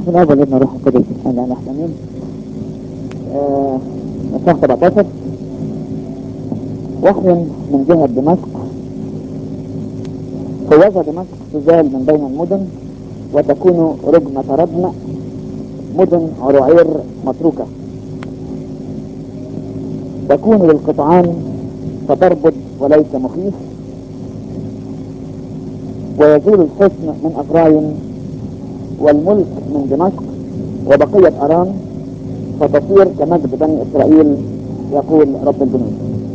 بسم الله والابن روح القدس انا انا احسنين اصحاح 17 وحي من جهة دمشق فوز دمشق تزال من بين المدن وتكون رجمة ردم مدن عرعير متروكة تكون للقطعان فتربط وليس مخيف ويزول الحسن من افرايم والملك من دمشق وبقية ارام فتصير كمجد بني اسرائيل يقول رب الجنود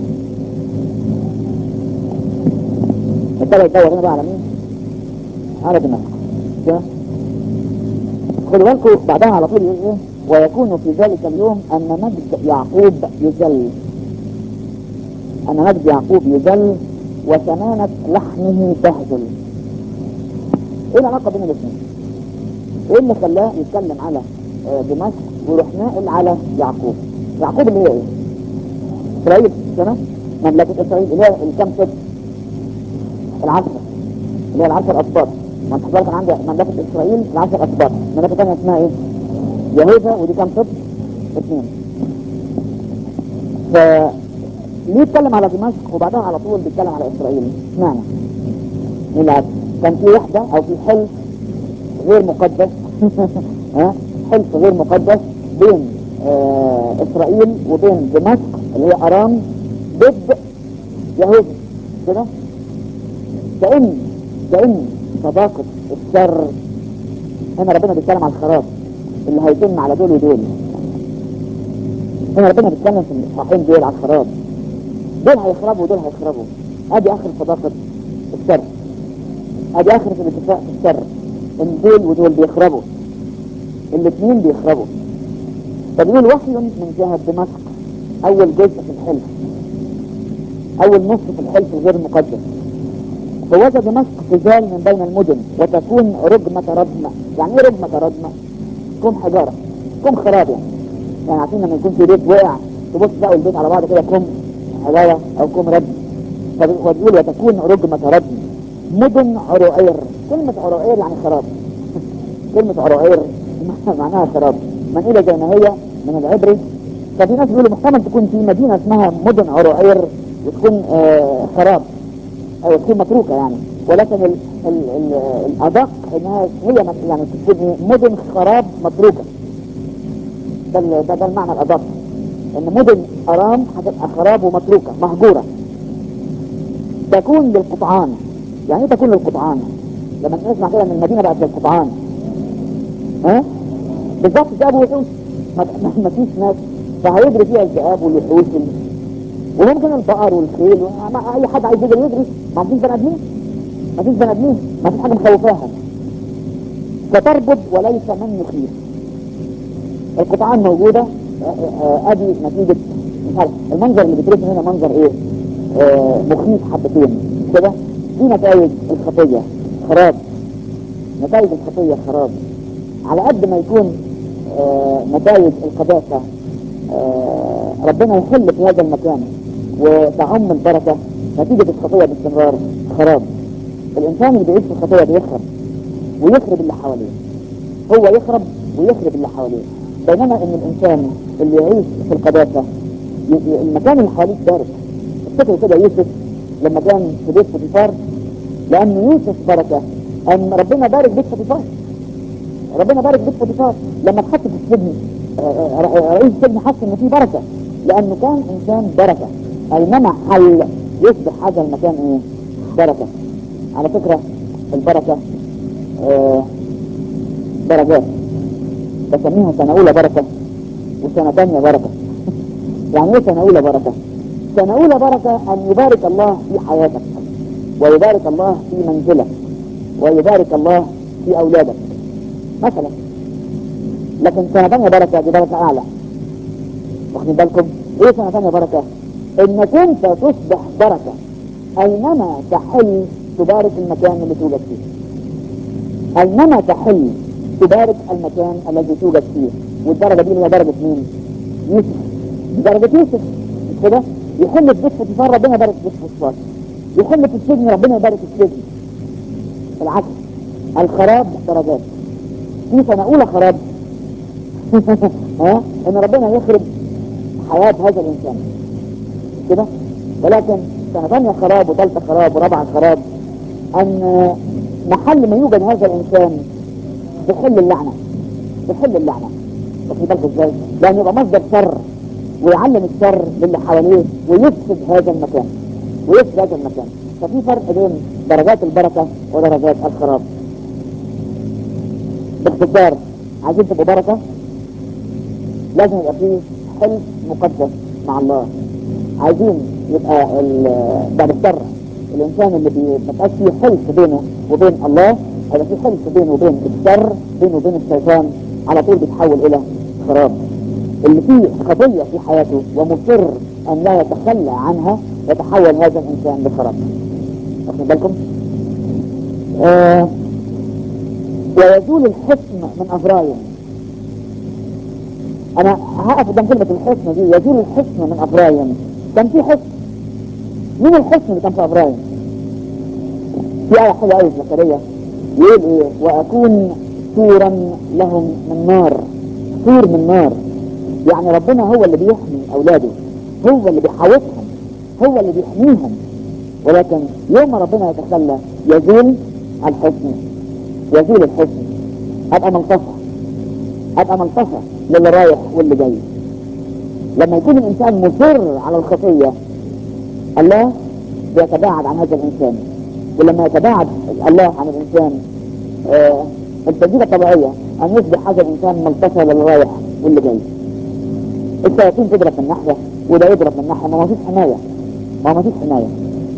ابتدى يدور هنا بقى على مين؟ على دمشق كده؟ خدوا بالكم بعدها على طول يقول ايه؟ ويكون في ذلك اليوم ان مجد يعقوب يذل ان مجد يعقوب يذل وثمانة لحمه تهزل ايه العلاقة بين الاثنين؟ ايه اللي خلاه يتكلم على آه، دمشق ويروح ناقل على يعقوب يعقوب اللي هي ايه؟ اسرائيل سنة مملكة اسرائيل اللي هي الكام ست؟ العشرة اللي هي العشر اسباط ما انت كان عندي مملكة اسرائيل العشر اسباط مملكة ثانية اسمها ايه؟ يهوذا ودي كام ست؟ اثنين ف ليه اتكلم على دمشق وبعدها على طول بيتكلم على اسرائيل؟ اشمعنى؟ مين اللي عارف؟ كان في وحدة او في حلف غير مقدس ها حلف غير مقدس بين آه اسرائيل وبين دمشق اللي هي ارام ضد يهوذا كده كأن كأن صداقة الشر هنا ربنا بيتكلم على الخراب اللي هيتم على دول ودول هنا ربنا بيتكلم في الاصحاحين دول على الخراب دول هيخربوا ودول هيخربوا ادي اخر صداقة الشر ادي اخر الاتفاق في الشر ان دول ودول بيخربوا الاثنين بيخربوا فبيقول وحي من جهة دمشق اول جزء في الحلف اول نصف في الحلف الغير المقدس فوجد دمشق تزال من بين المدن وتكون رجمة ردمة يعني ايه رجمة ردمة كم حجارة كم خراب يعني يعني عارفين لما يكون في بيت وقع تبص تلاقوا البيت على بعض كده كم حجارة او كم ردم فبيقول وتكون رجمة ردم مدن عروعير كلمة عروعير يعني خراب كلمة عروعير معناها خراب منقولة زي ما هي من العبري ففي ناس بيقولوا محتمل تكون في مدينة اسمها مدن عروعير وتكون آه خراب او تكون متروكة يعني ولكن ال ال ال الادق انها هي مت- يعني تكون مدن خراب متروكة ده ال- ده, ده المعنى الادق ان مدن ارام هتبقى خراب ومتروكة مهجورة تكون للقطعان يعني ايه تكون للقطعان لما نسمع كده ان المدينة بقت للقطعان ها بالظبط الذئاب والوحوش ما ما- ما فيش ناس فهيجري فيها الذئاب والوحوش وال- وممكن البقر والخيل و- ما اي حد عايز يجري يجري ما فيش بني ادمين ما فيش بني ادمين ما فيش حاجه مخوفاها فتربض وليس من يخيف القطعان موجوده آه، آه، ادي نتيجه مش عارف المنظر اللي بيترسم هنا منظر ايه آه، مخيف حبتين كده دي نتائج الخطيه خراب نتائج الخطيه خراب على قد ما يكون آه، نتائج القداسه آه، ربنا يحل في هذا المكان وتعم البركه نتيجه الخطيه باستمرار خراب الانسان اللي بيعيش في الخطيه بيخرب ويخرب اللي حواليه هو يخرب ويخرب اللي حواليه بينما ان الانسان اللي يعيش في القداسه ي- ي- المكان اللي حواليه بارك افتكروا كده يوسف لما كان في بيت فوتيفار لان يوسف بركه ان ربنا بارك بيت فوتيفار ربنا بارك بيت فوتيفار لما اتحط في السجن آه، آه، رئيس السجن حس ان في بركه لانه كان انسان بركه اينما حل يصبح هذا المكان ايه بركه على فكره البركه آه، درجات بسميها سنه اولى بركه وسنه ثانيه بركه يعني ايه سنه اولى بركه سنه اولى بركه ان يبارك الله في حياتك ويبارك الله في منزلك ويبارك الله في اولادك مثلا لكن سنة ثانية بركة دي بركة أعلى واخدين بالكم إيه سنة ثانية بركة؟ إنك أنت تصبح بركة أينما تحل تبارك المكان اللي توجد فيه أينما تحل تبارك المكان الذي توجد فيه والدرجة دي اللي هي درجة مين؟ يوسف دي درجة يوسف مش كده؟ يحل في بيت فوتيفار ربنا يبارك في بيت فوتيفار يحل في السجن ربنا يبارك في السجن العكس الخراب درجات في سنة أولى خراب ها إن ربنا يخرب حياة هذا الإنسان كده ولكن سنة ثانية خراب وثالثة خراب ورابعة خراب أن محل ما يوجد هذا الإنسان بحل اللعنة بحل اللعنة واخد بالك ازاي؟ لأن يبقى مصدر شر ويعلم الشر للي حواليه ويفسد هذا المكان ويفسد هذا المكان ففي فرق بين درجات البركة ودرجات الخراب باختصار عايزين تبقوا بركة لازم يبقى فيه حلف مقدس مع الله عايزين يبقى ال- بعد الشر الانسان اللي بي- ما بقاش فيه حلف بينه وبين الله هيبقى فيه حلف بينه وبين الشر بينه وبين الشيطان على طول بيتحول الى خراب اللي فيه خطيه في حياته ومصر ان لا يتخلى عنها يتحول هذا الانسان لخراب واخد بالكم؟ آه ويزول الحكم من افرايم انا هقف قدام كلمه الحسن دي يزول الحسن من افرايم كان في حسن مين الحسن اللي كان في افرايم في ايه حلوه قوي في زكريا يقول ايه واكون سورا لهم من نار سور من نار يعني ربنا هو اللي بيحمي اولاده هو اللي بيحاوطهم هو اللي بيحميهم ولكن يوم ما ربنا يتخلى يزول الحسن يزول الحسن ابقى ملطفه ابقى ملطفه للي رايح واللي جاي لما يكون الانسان مصر على الخطيه الله بيتباعد عن هذا الانسان ولما يتباعد الله عن الانسان آه التجربه الطبيعيه ان يصبح هذا الانسان ملطفه للي رايح واللي جاي الشياطين تضرب من ناحيه وده يضرب من ناحيه ما هو فيش حمايه ما هو فيش حمايه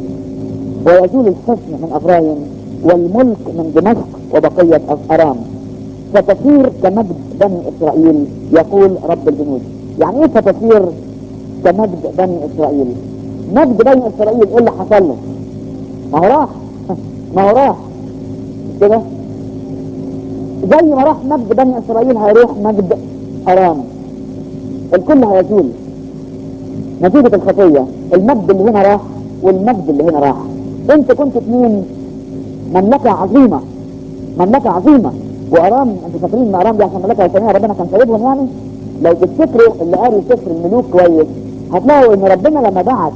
ويزول الحسن من افرايم والملك من دمشق وبقيه ارام فتصير كمجد بني اسرائيل يقول رب الجنود يعني ايه فتصير كمجد بني اسرائيل مجد بني اسرائيل ايه اللي حصل له ما هو راح ما هو راح كده زي ما راح مجد بني اسرائيل هيروح مجد ارام الكل هيزول نتيجة الخطية المجد اللي هنا راح والمجد اللي هنا راح انت كنت اتنين مملكة عظيمة مملكة عظيمة وارام انتوا فاكرين ان ارام دي عشان مملكة وثنية ربنا كان سايبهم يعني لو تفتكروا اللي قالوا سفر الملوك كويس هتلاقوا ان ربنا لما بعت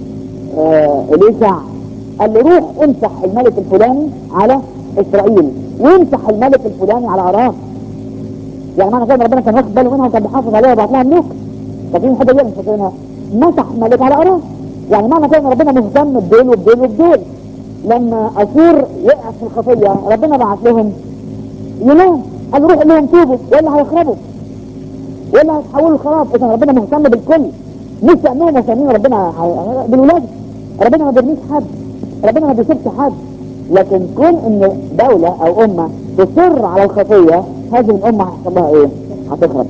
آه اليسع قال له روح امسح الملك الفلاني على اسرائيل وامسح الملك الفلاني على ارام يعني معنى كده إن ربنا كان واخد باله منها وكان بيحافظ عليها وبعت لها ملوك فاكرين الحته دي مش فاكرينها مسح ملك على ارام يعني معنى كده ان ربنا مهتم بدول وبدول وبدول لما اشور وقع في الخطيه ربنا بعت لهم ينام قال روح لهم توبوا ولا هيخربوا ولا هيتحولوا لخراب اذا ربنا مهتم بالكل مش شأنهم وشأنين ربنا هي- بالولاد ربنا ما بيرميش حد ربنا ما بيسيبش حد لكن كون ان دولة او امة تصر على الخطية هذه الامة هيحصل لها ايه؟ هتخرب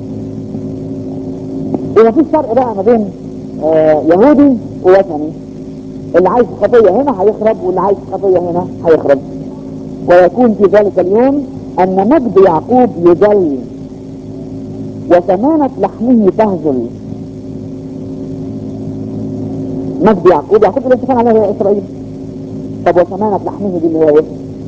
وما فيش فرق بقى ما بين آه يهودي ووثني اللي عايش في خطية هنا هيخرب واللي عايش في خطية هنا هيخرب ويكون في ذلك اليوم ان مجد يعقوب يجل وثمانة لحمه تهزل مجد يعقوب يعقوب اللي كان عليه اسرائيل طب وثمانة لحمه دي اللي هي ايه؟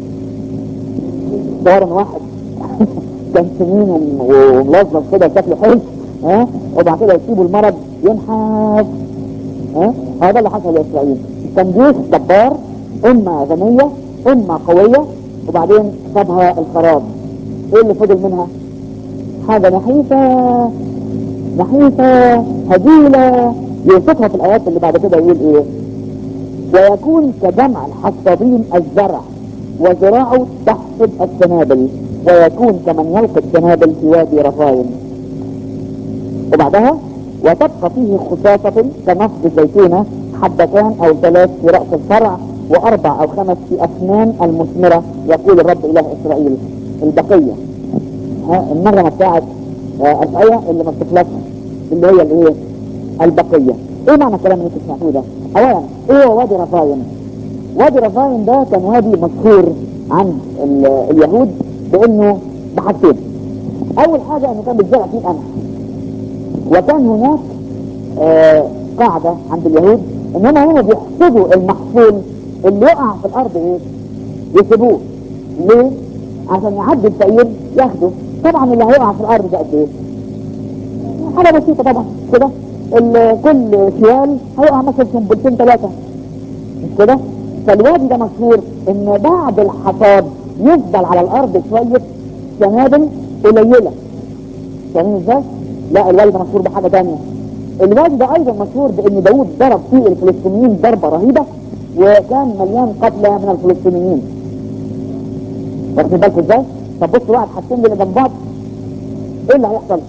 صار ان واحد كان سنين وم- وملظظ كده شكله حلو ها وبعد كده يسيبوا المرض ينحف ها هو ده اللي حصل لاسرائيل كان جيش جبار امه غنيه امه قويه وبعدين سابها الخراب ايه اللي فضل منها؟ حاجه نحيفه نحيفه هزيله يوصفها في الايات اللي بعد كده يقول ايه؟ ويكون كجمع الحصادين الزرع وزراعه تحسب السنابل ويكون كمن يلقي السنابل في وادي رفايم وبعدها وتبقى فيه خصاصة كنصب الزيتونة حبتان أو ثلاث في رأس الفرع وأربع أو خمس في أسنان المثمرة يقول الرب إله إسرائيل البقية ها النغمة بتاعت آه، الآية اللي ما بتخلصش اللي هي الإيه؟ البقية إيه معنى الكلام اللي انتوا سمعتوه ده؟ أولا إيه هو وادي رفايم؟ وادي رفايم ده كان وادي مشهور عند ال- اليهود بانه بحاجتين اول حاجه انه كان بيتزرع فيه القمح وكان هناك آه قاعده عند اليهود ان هم هنا بيحصدوا المحصول اللي يقع في الارض ايه يسيبوه ليه عشان يعدي الفقير ياخده طبعا اللي هيقع في الارض ده قد ايه حاجه بسيطه طبعا كده ال- كل شوال هيقع مثلا سنبلتين ثلاثه مش كده فالوادي ده مشهور ان بعد الحصاد يفضل على الارض شويه سنابل قليله فاهمين ازاي؟ لا الوادي ده مشهور بحاجه ثانيه الوادي ده ايضا مشهور بان داوود ضرب فيه الفلسطينيين ضربه رهيبه وكان مليان قتلى من الفلسطينيين واخدين بالكم ازاي؟ طب بصوا بقى الحاجتين اللي جنب بعض ايه اللي هيحصل؟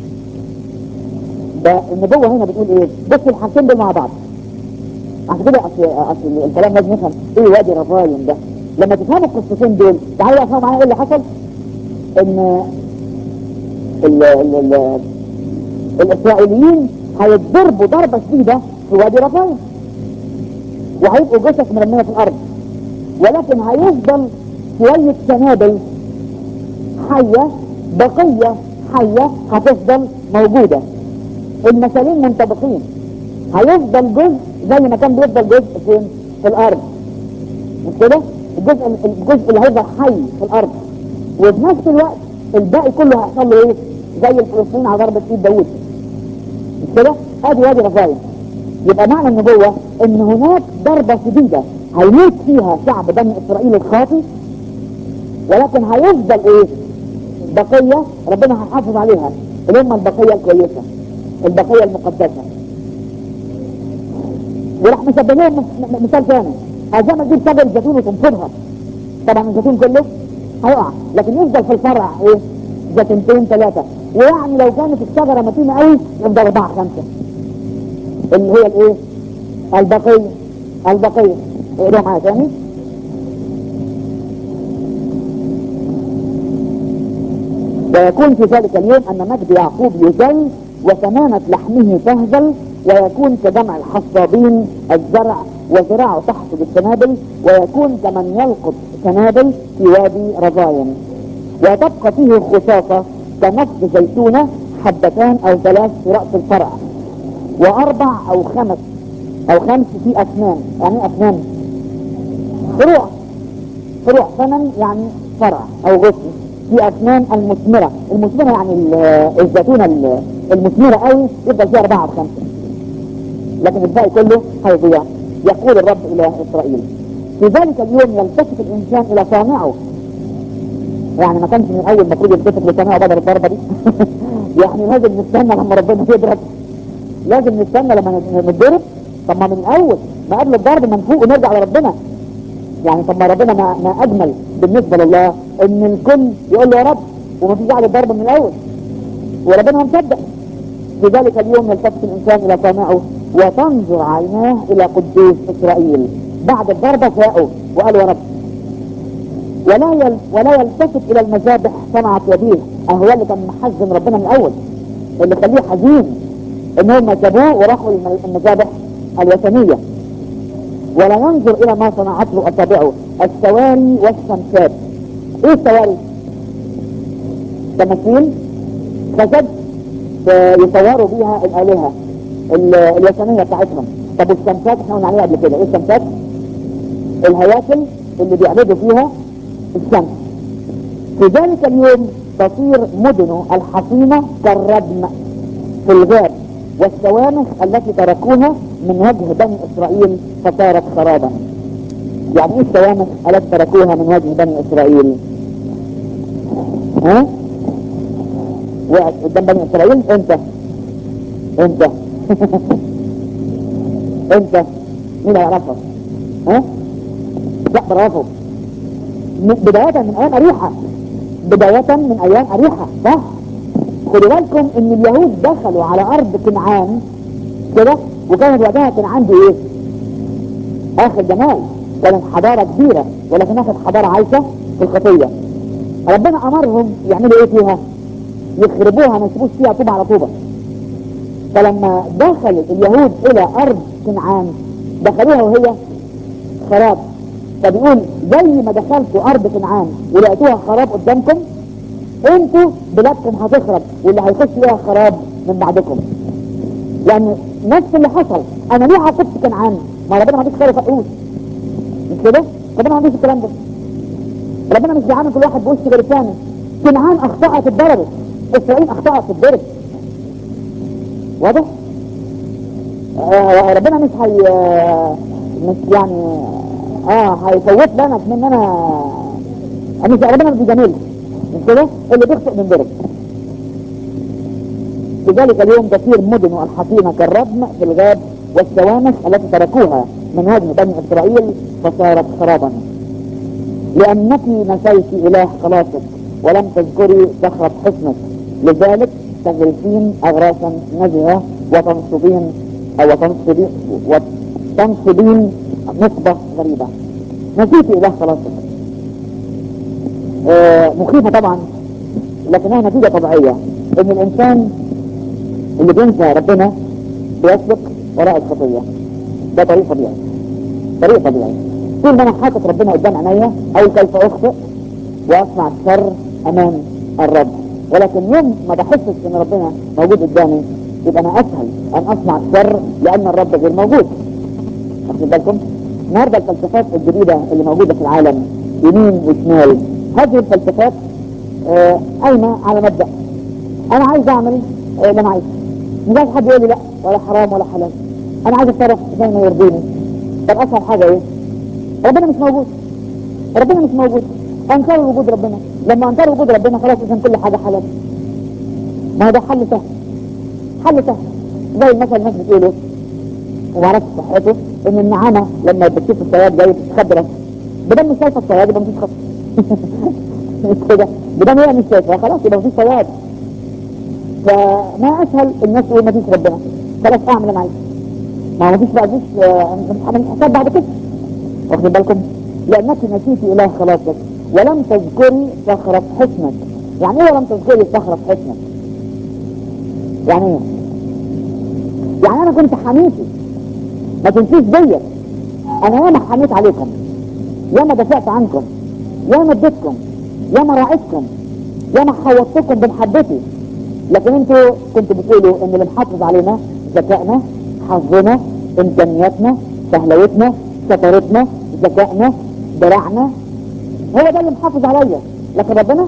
ده النبوه هنا بتقول ايه؟ بصوا الحاجتين دول مع بعض عشان كده اصل اصل الكلام لازم نفهم ايه وادي رفايم ده لما تفهموا القصتين دول تعالوا افهموا معايا ايه اللي حصل ان ال ال ال الاسرائيليين هيتضربوا ضربه شديده في وادي رفايم وهيبقوا جثث مرميه في الارض ولكن هيفضل شويه سنابل حيه بقيه حيه هتفضل موجوده المثالين منطبقين هيفضل جزء زي ما كان بيفضل جزء فين في الارض مش كده الجزء الجزء اللي هيفضل حي في الارض وفي نفس الوقت الباقي كله هيحصل له ايه زي الفلسطينيين على ضربه ايد داوود مش كده ادي وادي رفايم يبقى معنى النبوه ان هناك ضربه شديده هيموت فيها شعب بني اسرائيل الخاطي ولكن هيفضل ايه بقيه ربنا هيحافظ عليها اللي هم البقيه الكويسه البقيه المقدسه وراح مسبب لهم م- م- مثال ثاني عايزين تجيب شجر الزيتون وتنفضها طبعا الزيتون كله هيقع لكن يفضل في الفرع ايه زيتونتين ثلاثه ويعني لو كانت الشجره متينه قوي يفضل اربعه خمسه اللي هي الايه البقيه البقيه اقروا معايا تاني ويكون في ذلك اليوم أن مجد يعقوب يزل وثمانة لحمه تهزل ويكون كجمع الحصابين الزرع وزراعه تحصد السنابل ويكون كمن يلقط سنابل في وادي رضاين وتبقى فيه خصاصة كنفس زيتونة حبتان أو ثلاث في رأس الفرع وأربع أو خمس أو خمس في أسنان يعني إيه أسنان فروع فروع ثمن يعني فرع او غصن في اسنان المثمره المثمره يعني ال- الزيتونه ال- المثمره قوي يفضل فيها اربعه بخمسه لكن الباقي كله هيضيع يقول الرب الى اسرائيل في ذلك اليوم يلتفت الانسان الى صانعه يعني ما كانش من الاول المفروض يلتفت لصانعه بدل الضربه دي يعني لازم نستنى لما ربنا يضرب لازم نستنى لما نتضرب طب ما من الاول ما قبل الضرب ما نفوق ونرجع لربنا يعني طب ما ربنا ما, ما اجمل بالنسبه لله ان الكل يقول له يا رب وما فيش داعي للضرب من الاول وربنا مصدق في ذلك اليوم يلتفت الانسان الى صانعه وتنظر عيناه الى قدوس اسرائيل بعد الضربه فاقوا وقالوا يا رب ولا يل ولا يلتفت الى المذابح صنعت يديه اهو اللي كان محزن ربنا من الاول اللي خليه حزين ان هم سابوه وراحوا للم- المذابح الوثنيه ولا ينظر الى ما صنعته اصابعه السواري والشمسات ايه السواري تماثيل خشب آه، يصوروا بيها الالهه ال- الوثنيه بتاعتهم طب الشمسات احنا قلنا عليها قبل كده ايه الشمسات الهياكل اللي بيعبدوا فيها الشمس في ذلك اليوم تصير مدنه الحصينه كالردم في الغاب والسوامخ التي تركوها من وجه بني اسرائيل فصارت خرابا يعني ايه السوامخ التي تركوها من وجه بني اسرائيل ها وقعت قدام بني اسرائيل انت انت انت مين هيعرفها ها لا برافو من- بداية من ايام اريحة بداية من ايام اريحة صح خدوا بالكم ان اليهود دخلوا على ارض كنعان كده وكانت وقتها كنعان دي ايه اخر جمال كانت حضارة كبيرة ولكنها كانت حضارة عايشة في الخطية ربنا امرهم يعملوا ايه فيها يخربوها ما يسيبوش فيها طوبة على طوبة فلما دخل اليهود الى ارض كنعان دخلوها وهي خراب فبيقول زي ما دخلتوا ارض كنعان ولقيتوها خراب قدامكم انتوا بلادكم هتخرب واللي هيخش ليها خراب من بعدكم لان نفس اللي حصل انا ليه عاقبت كنعان ما ربنا ما عندوش خير فقوس مش كده ربنا ما عندوش الكلام ده ربنا مش بيعامل كل واحد بوش غير الثاني كنعان اخطأت اتضربت اسرائيل اخطأت اتضرب واضح؟ آه ربنا مش هي مش يعني اه هيفوت لنا من انا مش ربنا مش بيجامل مش كده اللي بيخطئ من ضرب في ذلك اليوم تسير مدن الحصينة كالردم في الغاب والسوانح التي تركوها من وجه بني اسرائيل فصارت خرابا لانك نسيت اله خلاصك ولم تذكري صخرة حسنك لذلك تغرسين اغراسا نزهة وتنصبين او تنصبين وتنصبين نصبة غريبة نسيت اله خلاصك آه مخيفة طبعا لكنها نتيجة طبيعية ان الانسان اللي بينسى ربنا بيسلك وراء الخطية ده طريق طبيعي طريق طبيعي طول ما انا حاطط ربنا قدام عينيا او كيف اخطئ واصنع الشر امام الرب ولكن يوم ما بحسش ان ربنا موجود قدامي يبقى انا اسهل ان اصنع الشر لان الرب غير موجود واخدين بالكم النهارده الفلسفات الجديده اللي موجوده في العالم يمين وشمال هذه الفلسفات آه قايمه على مبدا انا عايز اعمل آه اللي انا عايزه مش عايز حد يقول لي لا ولا حرام ولا حلال انا عايز اتصرف زي ما يرضيني طب اسهل حاجه ايه ربنا مش موجود ربنا مش موجود انكر وجود ربنا لما انكر وجود ربنا خلاص اذا كل حاجه حلال ما هو ده حل سهل حل سهل زي المثل الناس بتقوله وما اعرفش صحته ان النعامه لما بتشوف الصياد جاي بتخبرك بدل مش شايفه الصياد يبقى مفيش خطر كده بدل هي مش شايفه خلاص يبقى مفيش صياد فما اسهل الناس تقول مفيش ربنا خلاص اعمل اللي انا عايزه ما هو مفيش بقى مفيش مش هعمل حساب بعد كده واخدين بالكم لانك نسيت اله خلاصك ولم تذكري صخرة حسنك يعني ايه ولم تذكري صخرة حسنك يعني ايه يعني انا كنت حميتي ما تنسيش بيا انا ياما حميت عليكم ياما دفعت عنكم ياما اديتكم ياما راعيتكم ياما حوطتكم بمحبتي لكن انتوا كنتوا بتقولوا ان اللي محافظ علينا ذكائنا حظنا امكانياتنا سهلوتنا شطارتنا ذكائنا دراعنا هو ده اللي محافظ عليا لكن ربنا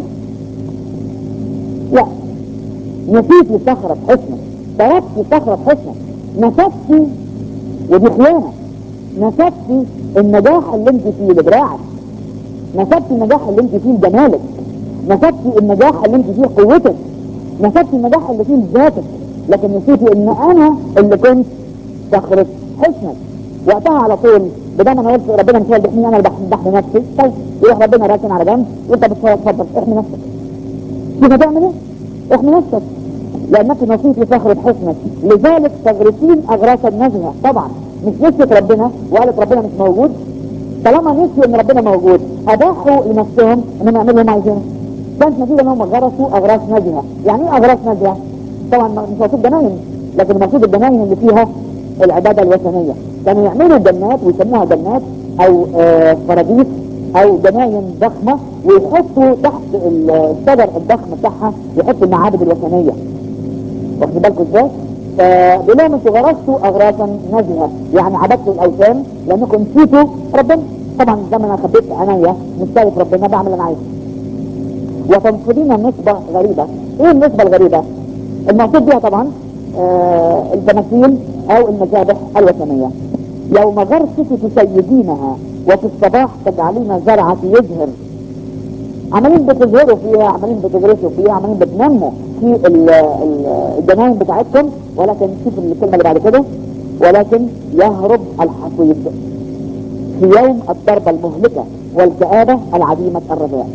لا نسيت لصخرة حسنك تركت صخرة حسنك نسبتي ودي خيانة نسبتي النجاح اللي انت فيه بدراعك نسبتي النجاح اللي انت فيه بجمالك نسبتي النجاح اللي انت فيه قوتك نسبتي النجاح اللي فيه بذاتك لكن نسيتي ان انا اللي كنت صخرة حسنك وقتها على طول بدل ما انا قلت ربنا مش هو اللي بيحميني انا اللي بحمي نفسي طيب يروح ربنا راكن على جنب وانت بتصور اتفضل احمي نفسك شوف هتعمل ايه؟ احمي نفسك لانك نسيتي صخرة حسنك لذلك تغرسين اغراس النزهة طبعا مش نسيت ربنا وقالت ربنا مش موجود طالما نسيوا ان ربنا موجود اباحوا لنفسهم انهم يعملوا اللي هم عايزينه كانت نتيجه انهم غرسوا اغراس نزهه يعني ايه اغراس نزهه؟ طبعا مش مقصود جناين لكن المقصود الجناين اللي فيها العباده الوثنيه كانوا يعملوا جنات ويسموها جنات او آه فراديس او جناين ضخمه ويحطوا تحت الشجر الضخم بتاعها يحطوا المعابد الوثنيه واخدين بالكم ازاي؟ فبيقول لهم انتوا غرستوا اغراسا نزهه يعني عبدتوا الاوثان لانكم نسيتوا ربنا طبعا زي ما انا خبيت عينيا مش شايف ربنا بعمل اللي انا عايزه وتنصبين نسبه غريبه ايه النسبه الغريبه؟ المقصود بها طبعا آه التماثيل او المذابح الوثنيه يوم غرسك تسيدينها وفي الصباح تجعلين زرعك يزهر عمالين بتظهروا فيها عمالين بتدرسوا فيها عمالين بتنموا في الجناين بتاعتكم ولكن شوف الكلمة اللي بعد كده ولكن يهرب الحصيد في يوم الضربة المهلكة والكآبة العديمة الرجاء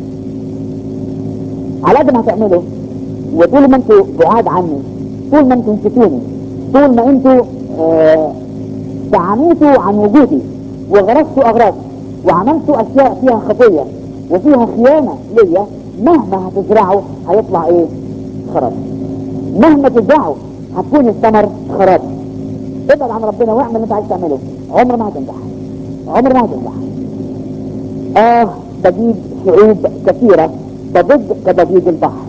على قد ما هتعملوا وطول ما انتوا بعاد عني طول ما انتوا نسيتوني طول ما انتوا آه تعانيتوا عن وجودي وغرستوا اغراض وعملتوا اشياء فيها خطيه وفيها خيانه ليا مهما هتزرعوا هيطلع ايه؟ خراب مهما تزرعوا هتكون الثمر خراب ابعد عن ربنا واعمل اللي انت عايز تعمله عمر ما هتنجح عمر ما هتنجح اه ضجيج شعوب كثيره تضج كضجيج البحر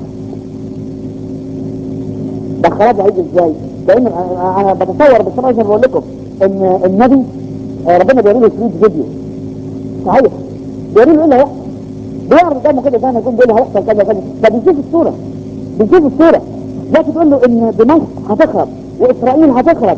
ده الخراب هيجي ازاي؟ لان انا بتصور بالصراحه زي ما بقول لكم ان النبي ربنا بيوري له شريط فيديو صحيح بيوري له ايه اللي هيحصل بيعرض قدامه كده زي ما يكون بيقول له هيحصل كذا كذا فبيشوف الصورة بيشوف الصورة لكن تقول له ان دمشق هتخرب واسرائيل هتخرب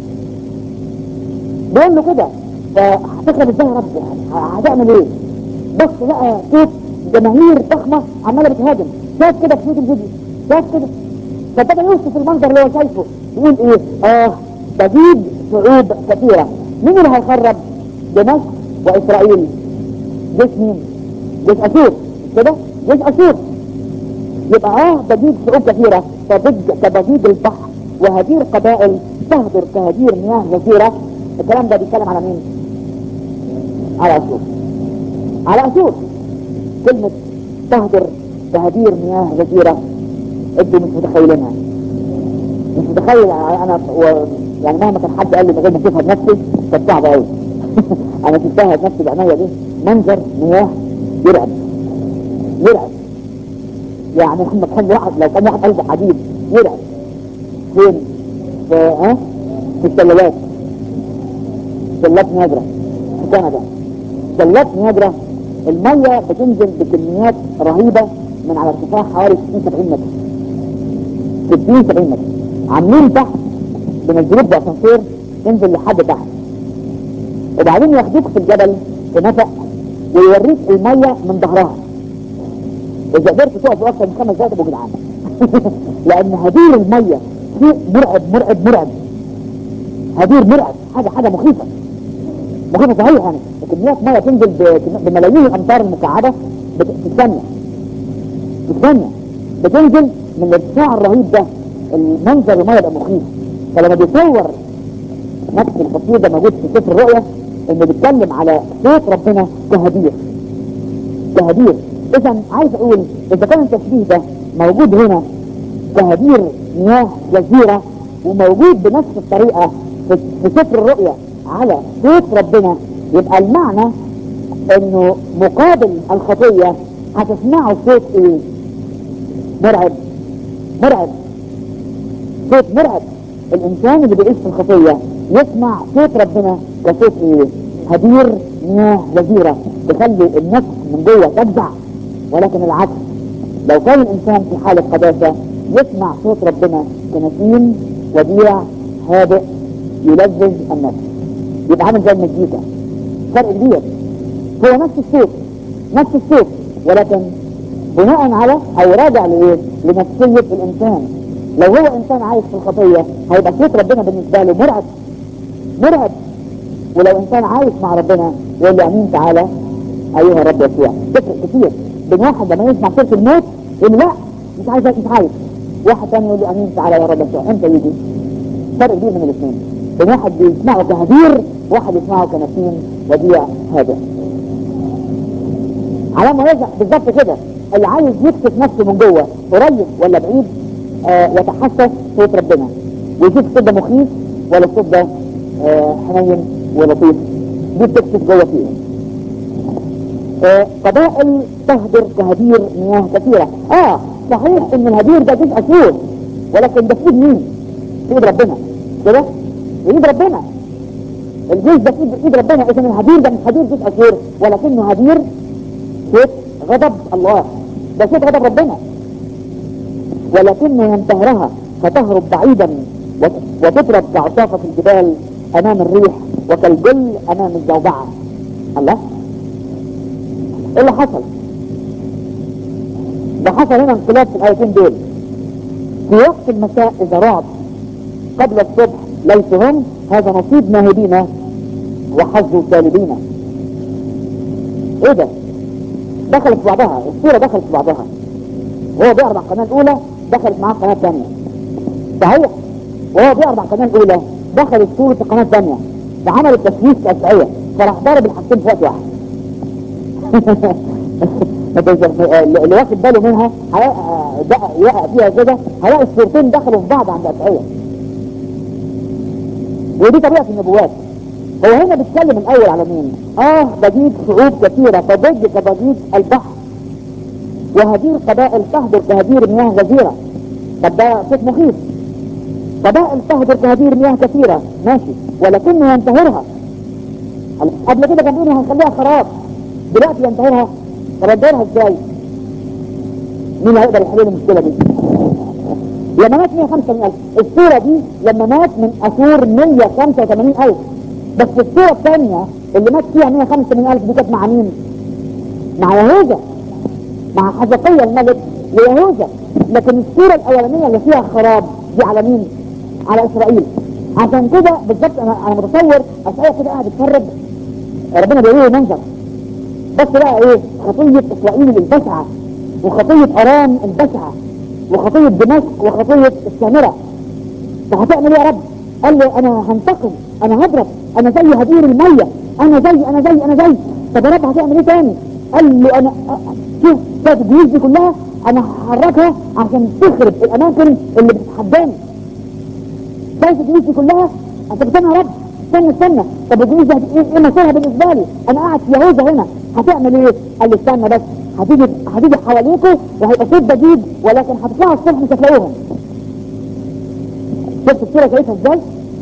بيقول له كده فهتخرب ازاي يا رب يعني هتعمل ايه بص لقى صوت جماهير ضخمة عمالة بتهاجم شاف كده في صوت الفيديو شاف كده فابتدى يوصف المنظر اللي هو شايفه يقول ايه اه تزيد صعود كثيرة مين اللي هيخرب دمشق واسرائيل جيش مين جيش اشور كده جيش اشور يبقى اه تزيد صعود كثيرة تضج كضجيج البحر وهدير قبائل تهدر كهدير مياه غزيرة الكلام ده بيتكلم على مين على اشور على اشور كلمة تهدر كهدير مياه غزيرة انتوا مش متخيلينها مش متخيل انا و... يعني مهما كان حد قال لي من غير ما اشوفها بنفسي كانت صعبه قوي انا شفتها بنفسي بعناية دي منظر مياه يرعب يرعب يعني لما كان واحد لو كان واحد قلبه حديد يرعب فين؟ في ها؟ في الشلالات شلات نياجرا في كندا شلات نياجرا المية بتنزل بكميات رهيبة من على ارتفاع حوالي 60 70 متر 60 70 متر عاملين تحت بنزلوك باسانسير تنزل لحد تحت وبعدين ياخدوك في الجبل في نفق ويوريك المية من ظهرها اذا قدرت تقف اكثر من خمس دقايق تبقوا جدعان لان هدير المية شيء مرعب مرعب مرعب هدير مرعب حاجة حاجة مخيفة مخيفة صحيح يعني كميات مية تنزل ب- بملايين الامتار المكعبة بت- في الثانية في الثانية بتنزل من الارتفاع الرهيب ده المنظر المية يبقى مخيف فلما بيصور نفس التصوير ده موجود في سفر الرؤيا انه بيتكلم على صوت ربنا كهدير كهدير اذا عايز اقول اذا كان التشبيه ده موجود هنا كهدير مياه جزيرة وموجود بنفس الطريقة في في سفر الرؤيا على صوت ربنا يبقى المعنى انه مقابل الخطية هتسمعوا صوت ايه مرعب مرعب صوت مرعب الانسان اللي بيعيش في الخطية يسمع صوت ربنا كصوت ايه هدير مياه غزيرة تخلي النفس من جوه تجزع ولكن العكس لو كان الانسان في حالة قداسة يسمع صوت ربنا كنسيم وديع هادئ يلذذ النفس يبقى عامل زي المزيكا فرق كبير هو نفس الصوت نفس الصوت ولكن بناء على او راجع لايه لنفسية الانسان لو هو انسان عايش في الخطية هيبقى صوت ربنا بالنسبة له مرعب مرعب ولو انسان عايش مع ربنا يقول له امين تعالى ايها الرب يسوع تفرق كتير بين واحد لما يسمع صوت الموت يقول لا مش عايز مش عايز واحد ثاني يقول له امين تعالى يا رب يسوع امتى يجي فرق كبير من الاثنين بين واحد بيسمعه كهدير واحد يسمعه كنسيم وديع هادئ على ما يرجع بالظبط كده اللي عايز يكشف نفسه من جوه قريب ولا بعيد آه يتحسس صوت ربنا ويشوف الصوت ده مخيف ولا الصوت ده آه حنين ولطيف دي بتكشف جوه فيه آه قبائل تهدر كهدير مياه كثيرة اه صحيح ان الهدير ده جزء اشور ولكن ده في ايد مين؟ في ايد ربنا كده؟ في ايد ربنا الجيش ده في ايد إيد ربنا اذا الهدير ده مش هدير جزء اشور ولكنه هدير صوت غضب الله ده صوت غضب ربنا ولكنه ينتهرها فتهرب بعيدا وت- وتضرب كعصافة الجبال امام الريح وكالجل امام الزوبعة الله ايه اللي حصل ده حصل هنا انقلاب في الايتين دول في وقت المساء اذا رعد قبل الصبح ليس هم هذا نصيب ناهبين وحظ سالبين ايه ده دخلت في بعضها الصورة دخلت في بعضها وهو بيعرض على القناة الأولى دخلت معاه القناة الثانية صحيح وهو بيعرض على القناة الأولى دخلت صورة القناة الثانية فعملت تشويش أسعية فراح ضارب الحاجتين في وقت واحد اللي واخد باله منها هيقع دق- يقع فيها كده هلاقي الصورتين دخلوا في بعض عند أسعية ودي طبيعة النبوات هو هنا بيتكلم الأول على مين؟ آه ضجيج شعوب كثيرة تضج كضجيج البحر وهدير قبائل تهدر كهدير مياه غزيرة طب ده صوت مخيف قبائل تهدر كهدير مياه كثيرة ماشي ولكنه ينتهرها قبل كده كان بيقولوا هنخليها خراب دلوقتي ينتهرها طب ادورها ازاي؟ مين هيقدر يحل لي المشكله دي؟ لما مات 185000 الصورة دي لما مات من أسور 185000 بس الصورة الثانية اللي مات فيها 185000 دي كانت مع مين؟ مع يهوذا مع حزقية الملك ويهوذا لكن الصورة الأولانية اللي فيها خراب دي على مين؟ على إسرائيل عشان كده بالظبط أنا أنا متصور أشعيا كده قاعد يتفرج ربنا بيقول له منظر بس بقى إيه؟ خطية إسرائيل البشعة وخطية أرام البشعة وخطية دمشق وخطية السامرة فهتعمل ايه يا رب قال له انا هنتقم انا هضرب انا زي هدير المية انا زي انا زي انا زي طب يا رب هتعمل ايه تاني قال له انا شوف شايف الجيوش دي كلها انا هحركها عشان تخرب الاماكن اللي بتتحداني شايف الجيوش دي كلها انت بتستنى يا رب استنى استنى طب الجيوش دي هت- ايه ايه مصيرها بالنسبه لي انا قاعد في يهوذا هنا هتعمل ايه قال لي استنى بس هتيجي هتيجي حواليكوا وهيبقى صوت جديد ولكن هتطلعوا الصبح مش هتلاقوهم شفت الصوره شايفها ازاي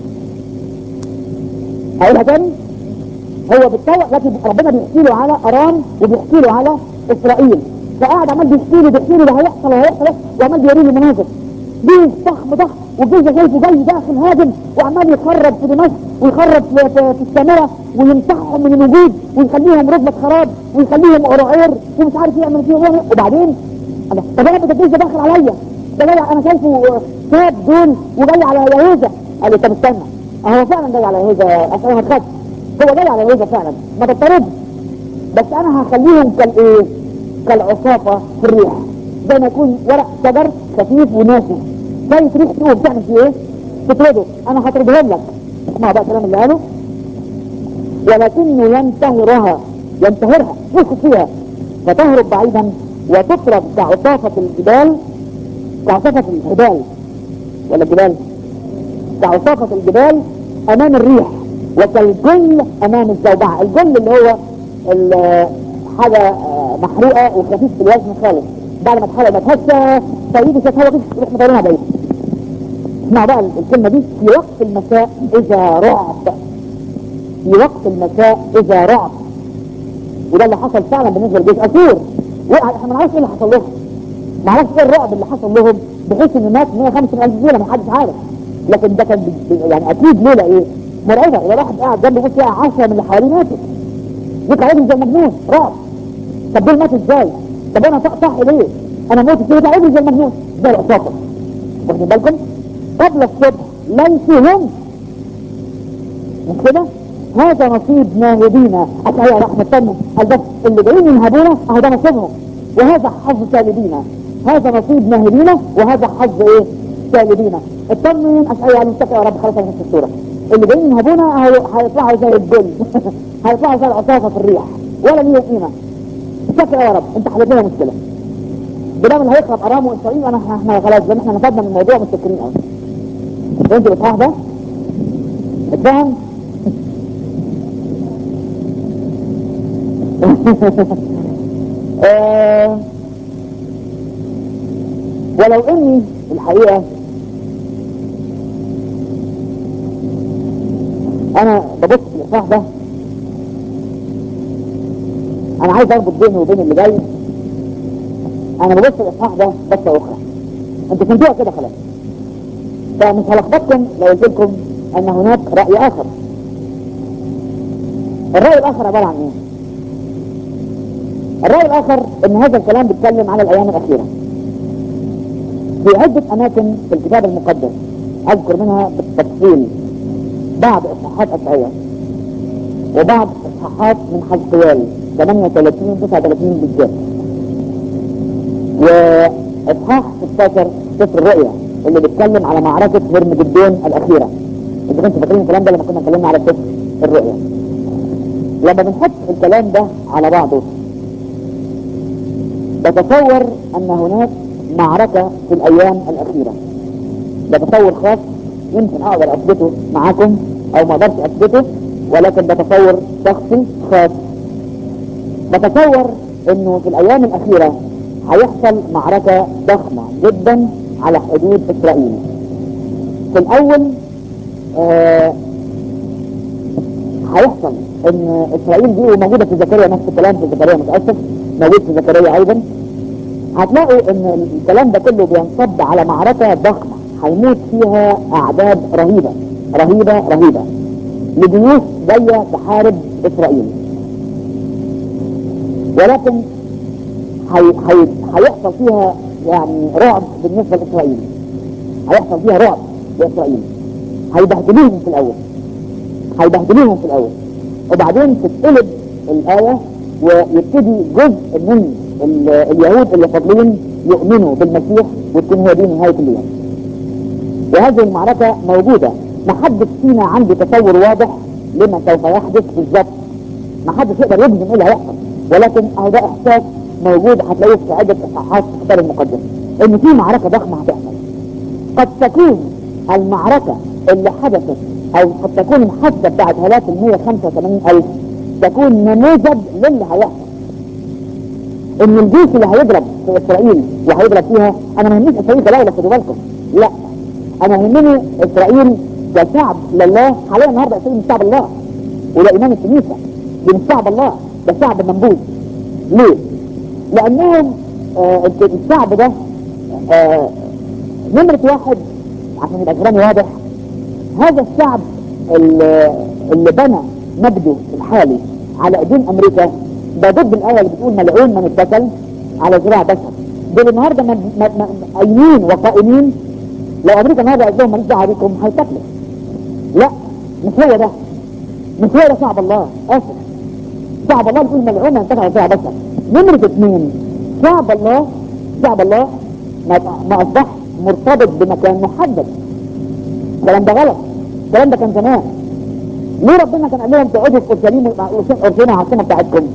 هقولها تاني هو بالطبع لكن ربنا بيحكي له على ارام وبيحكي له على اسرائيل فقاعد عمال بيحكي له بيحكي له ده هيحصل وهيحصل وعمال بيوري له مناظر جيش ضخم ضخم والجيش ده شايفه جاي داخل هاجم وعمال يخرب في دمشق ويخرب في, في, في السامره ويمسحهم من الوجود ويخليهم ركبه خراب ويخليهم قرعير ومش عارف يعمل فيهم ايه وبعدين أنا طب انا ده الجيش ده داخل عليا ده جاي انا شايفه ساب دول وجاي على يهوذا قال لي طب استنى هو فعلا جاي على يهوذا اصل ما تخافش هو جاي على يهوذا فعلا ما تضطربش بس انا هخليهم كالايه كالعصافة في الريح زي ما يكون ورق شجر خفيف وناشف شايف ريح تقوم تعمل فيه ايه تطرده انا هطردهم لك اسمع بقى الكلام اللي قاله ولكنه ينتهرها ينتهرها يسقط فيها فتهرب بعيدا وتطرد كعصافة الجبال كعصافة الهبال ولا الجبال كعصافة الجبال امام الريح وكالجل امام الزوبعة الجل اللي هو ال- حاجة آه، محروقة وخفيف في الوزن خالص بعد ما تحرق ما تهشى فيجي شوية هوا كده يروح مطيرينها بعيد اسمع بقى الكلمة دي في وقت المساء اذا رعب في وقت المساء اذا رعب وده اللي حصل فعلا بالنسبة لجيش اسور وقع احنا ما نعرفش ايه اللي حصل لهم ما نعرفش ايه الرعب اللي حصل لهم بحيث ان مات 150 الف ليله ما حدش عارف لكن ده كان ب- ب- يعني اكيد ليله ايه مرعبه اذا واحد قاعد جنبه بص فيها 10 من اللي حواليه ماتوا يطلع يجري زي المجنون رعب طب دول ماتوا ازاي؟ طب انا صح صح ليه؟ انا موت ازاي يطلع يجري زي المجنون زي العصافه واخدين بالكم؟ قبل الصبح ليسوا هم مش كده؟ هذا نصيب ناهبين أشعياء راح نطمن قال بس اللي جايين ينهبونا اهو ده نصيبهم وهذا حظ سالبين هذا نصيب ناهبين وهذا حظ ايه؟ سالبين اطمن أشعياء قال مستقى يا رب خلاص انا في الصورة اللي جايين ينهبونا اهو هيطلعوا زي الجل هيطلعوا زي العصافة في الريح ولا ليهم قيمة استقى يا رب انت حلت لنا مشكلة بدل اللي هيخرب ارام واسرائيل انا احنا احنا خلاص زي ما احنا نفدنا من الموضوع متفكرين قوي فهمت الاصحاح ده؟ اتفهم؟ آه، ولو اني الحقيقة انا ببص في الاصحاح ده انا عايز اربط بينه وبين اللي جاي انا ببص في الاصحاح ده بصة اخرى انتوا فهمتوها كده خلاص فمش هلخبطكم لو قلت لكم ان هناك رأي اخر الرأي الاخر عبارة عن ايه الرأي الآخر أن هذا الكلام بيتكلم على الأيام الأخيرة في عدة أماكن في الكتاب المقدس أذكر منها بالتفصيل بعض إصحاحات أشعية وبعض إصحاحات من حزقيال 38 39 بالذات وإصحاح 16 سفر الرؤيا اللي بيتكلم على معركة هرمجدون الأخيرة إذا كنتوا فاكرين الكلام ده لما كنا اتكلمنا على سفر الرؤيا لما بنحط الكلام ده على بعضه بتصور ان هناك معركة في الايام الاخيرة ده تصور خاص يمكن اقدر اثبته معاكم او ما اقدرش اثبته ولكن ده تصور شخصي خاص بتصور انه في الايام الاخيرة هيحصل معركة ضخمة جدا على حدود اسرائيل في الاول آه هيحصل ان اسرائيل دي وموجودة في زكريا نفس الكلام في زكريا متأسف موجود في زكريا ايضا هتلاقوا ان الكلام ده كله بينصب على معركة ضخمة هيموت فيها اعداد رهيبة رهيبة رهيبة لجيوش جاية تحارب اسرائيل ولكن هي هي هيحصل فيها يعني رعب بالنسبة لاسرائيل هيحصل فيها رعب لاسرائيل هيبهدلوهم في الاول هيبهدلوهم في الاول وبعدين تتقلب الايه ويبتدي جزء من ال- اليهود اللي فاضلين يؤمنوا بالمسيح وتكون هي دي نهايه اليوم وهذه المعركه موجوده ما حدش فينا عنده تصور واضح لما سوف يحدث بالظبط ما حدش يقدر يجزم ايه اللي هيحصل ولكن اهو ده احساس موجود هتلاقوه في عده اصحاحات في الكتاب المقدس ان في معركه ضخمه هتحصل قد تكون المعركة اللي حدثت او قد تكون الحادثة بتاعت هلاك ال 185 الف تكون نموذج للي هيحصل ان الجيش اللي هيضرب في اسرائيل وهيضرب فيها انا ما يهمنيش اسرائيل كدولة خدوا بالكم لا انا يهمني اسرائيل كشعب لله حاليا النهارده اسرائيل مش شعب الله وده ايمان الكنيسة دي مش شعب الله ده شعب منبوذ ليه؟ لانهم آه الشعب ده آه نمرة واحد عشان يبقى كلامي واضح هذا الشعب اللي, اللي بنى مجده الحالي على ايدين امريكا ده ضد الايه اللي بتقول ملعون من اتكل على ذراع بشر دول النهارده م- م- م- قايمين وقائمين لو امريكا النهارده قالت لهم ماليش دعوه بيكم هيتاكلوا لا مش هو ده مش هو ده شعب الله اسف شعب الله بيقول ملعون من اتكل على ذراع بشر نمرة اثنين شعب الله شعب الله ما ما اصبحش مرتبط بمكان محدد الكلام ده غلط الكلام ده كان زمان ليه ربنا كان قال لهم تقعدوا في اورشليم اورشليم العاصمه بتاعتكم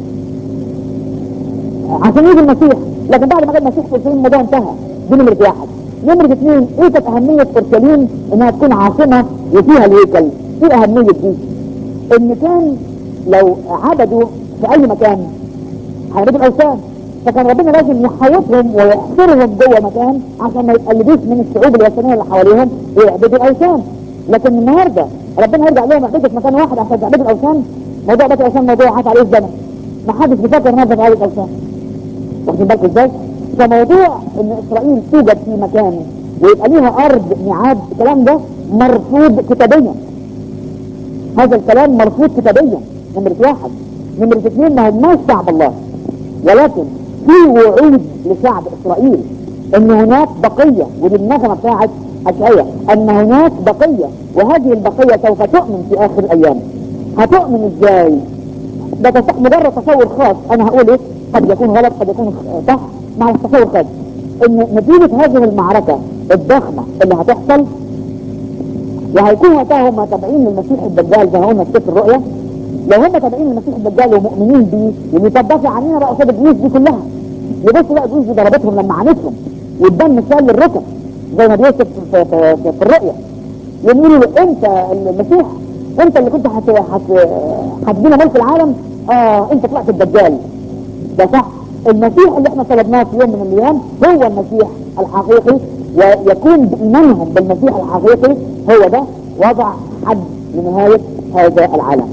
عشان يجي المسيح لكن بعد ما جه المسيح في اورشليم الموضوع انتهى دي نمرة واحد نمرة اثنين ايه كانت اهمية اورشليم انها تكون عاصمة وفيها الهيكل ايه اهمية دي ان كان لو عبدوا في اي مكان هيعبدوا الاوثان فكان ربنا لازم يحيطهم ويحصرهم جوه مكان عشان ما يتقلدوش من الشعوب الوثنيه اللي حواليهم ويعبدوا الاوثان لكن النهارده ربنا يرجع لهم يعبدوا في مكان واحد عشان تعبدوا الاوثان موضوع بيت الاوثان موضوع عاش عليه الزمن ما حدش بيفكر النهارده في عباده الاوثان واخدين بالكم ازاي؟ فموضوع ان اسرائيل توجد في مكان ويبقى ليها ارض ميعاد الكلام ده مرفوض كتابيا هذا الكلام مرفوض كتابيا نمرة واحد نمرة اثنين ما هماش شعب الله ولكن في وعود لشعب اسرائيل ان هناك بقية ودي النغمة بتاعت اشعياء ان هناك بقية وهذه البقية سوف تؤمن في اخر الايام هتؤمن ازاي ده تص- مجرد تصور خاص انا هقول ايه قد يكون غلط قد يكون صح مع تصور خاص ان نتيجة هذه المعركة الضخمة اللي هتحصل وهيكون وقتها هم تابعين للمسيح الدجال زي ما قلنا في سفر الرؤيا لو هم تابعين للمسيح الدجال ومؤمنين بيه يبقى تدافع عننا بقى قصاد الجيوش دي كلها يبصوا بقى الجيوش دي ضربتهم لما عانتهم والدم سال للركب زي ما بيوصف في, في, في, في الرؤيا يقولوا له انت المسيح انت اللي كنت هت هت هتدينا ملك العالم اه انت طلعت الدجال ده صح المسيح اللي احنا طلبناه في يوم من الايام هو المسيح الحقيقي ويكون بايمانهم بالمسيح الحقيقي هو ده وضع حد لنهايه هذا العالم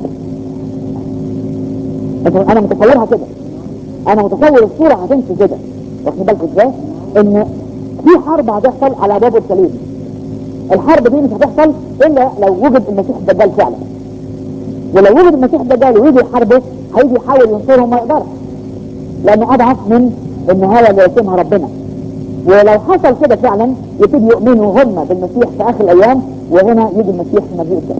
لكن انا متصورها كده انا متصور الصوره هتمشي كده واخد بالكم ازاي ان في حرب هتحصل على ابواب السليم الحرب دي مش هتحصل الا لو وجد المسيح الدجال فعلا ولو وجد المسيح الدجال ويجي يحاربه هيجي يحاول ينصرهم ما يقدرش لانه اضعف من النهايه اللي يرسمها ربنا ولو حصل كده فعلا يبتدي يؤمنوا هم بالمسيح في اخر الايام وهنا يجي المسيح في مجيء الثاني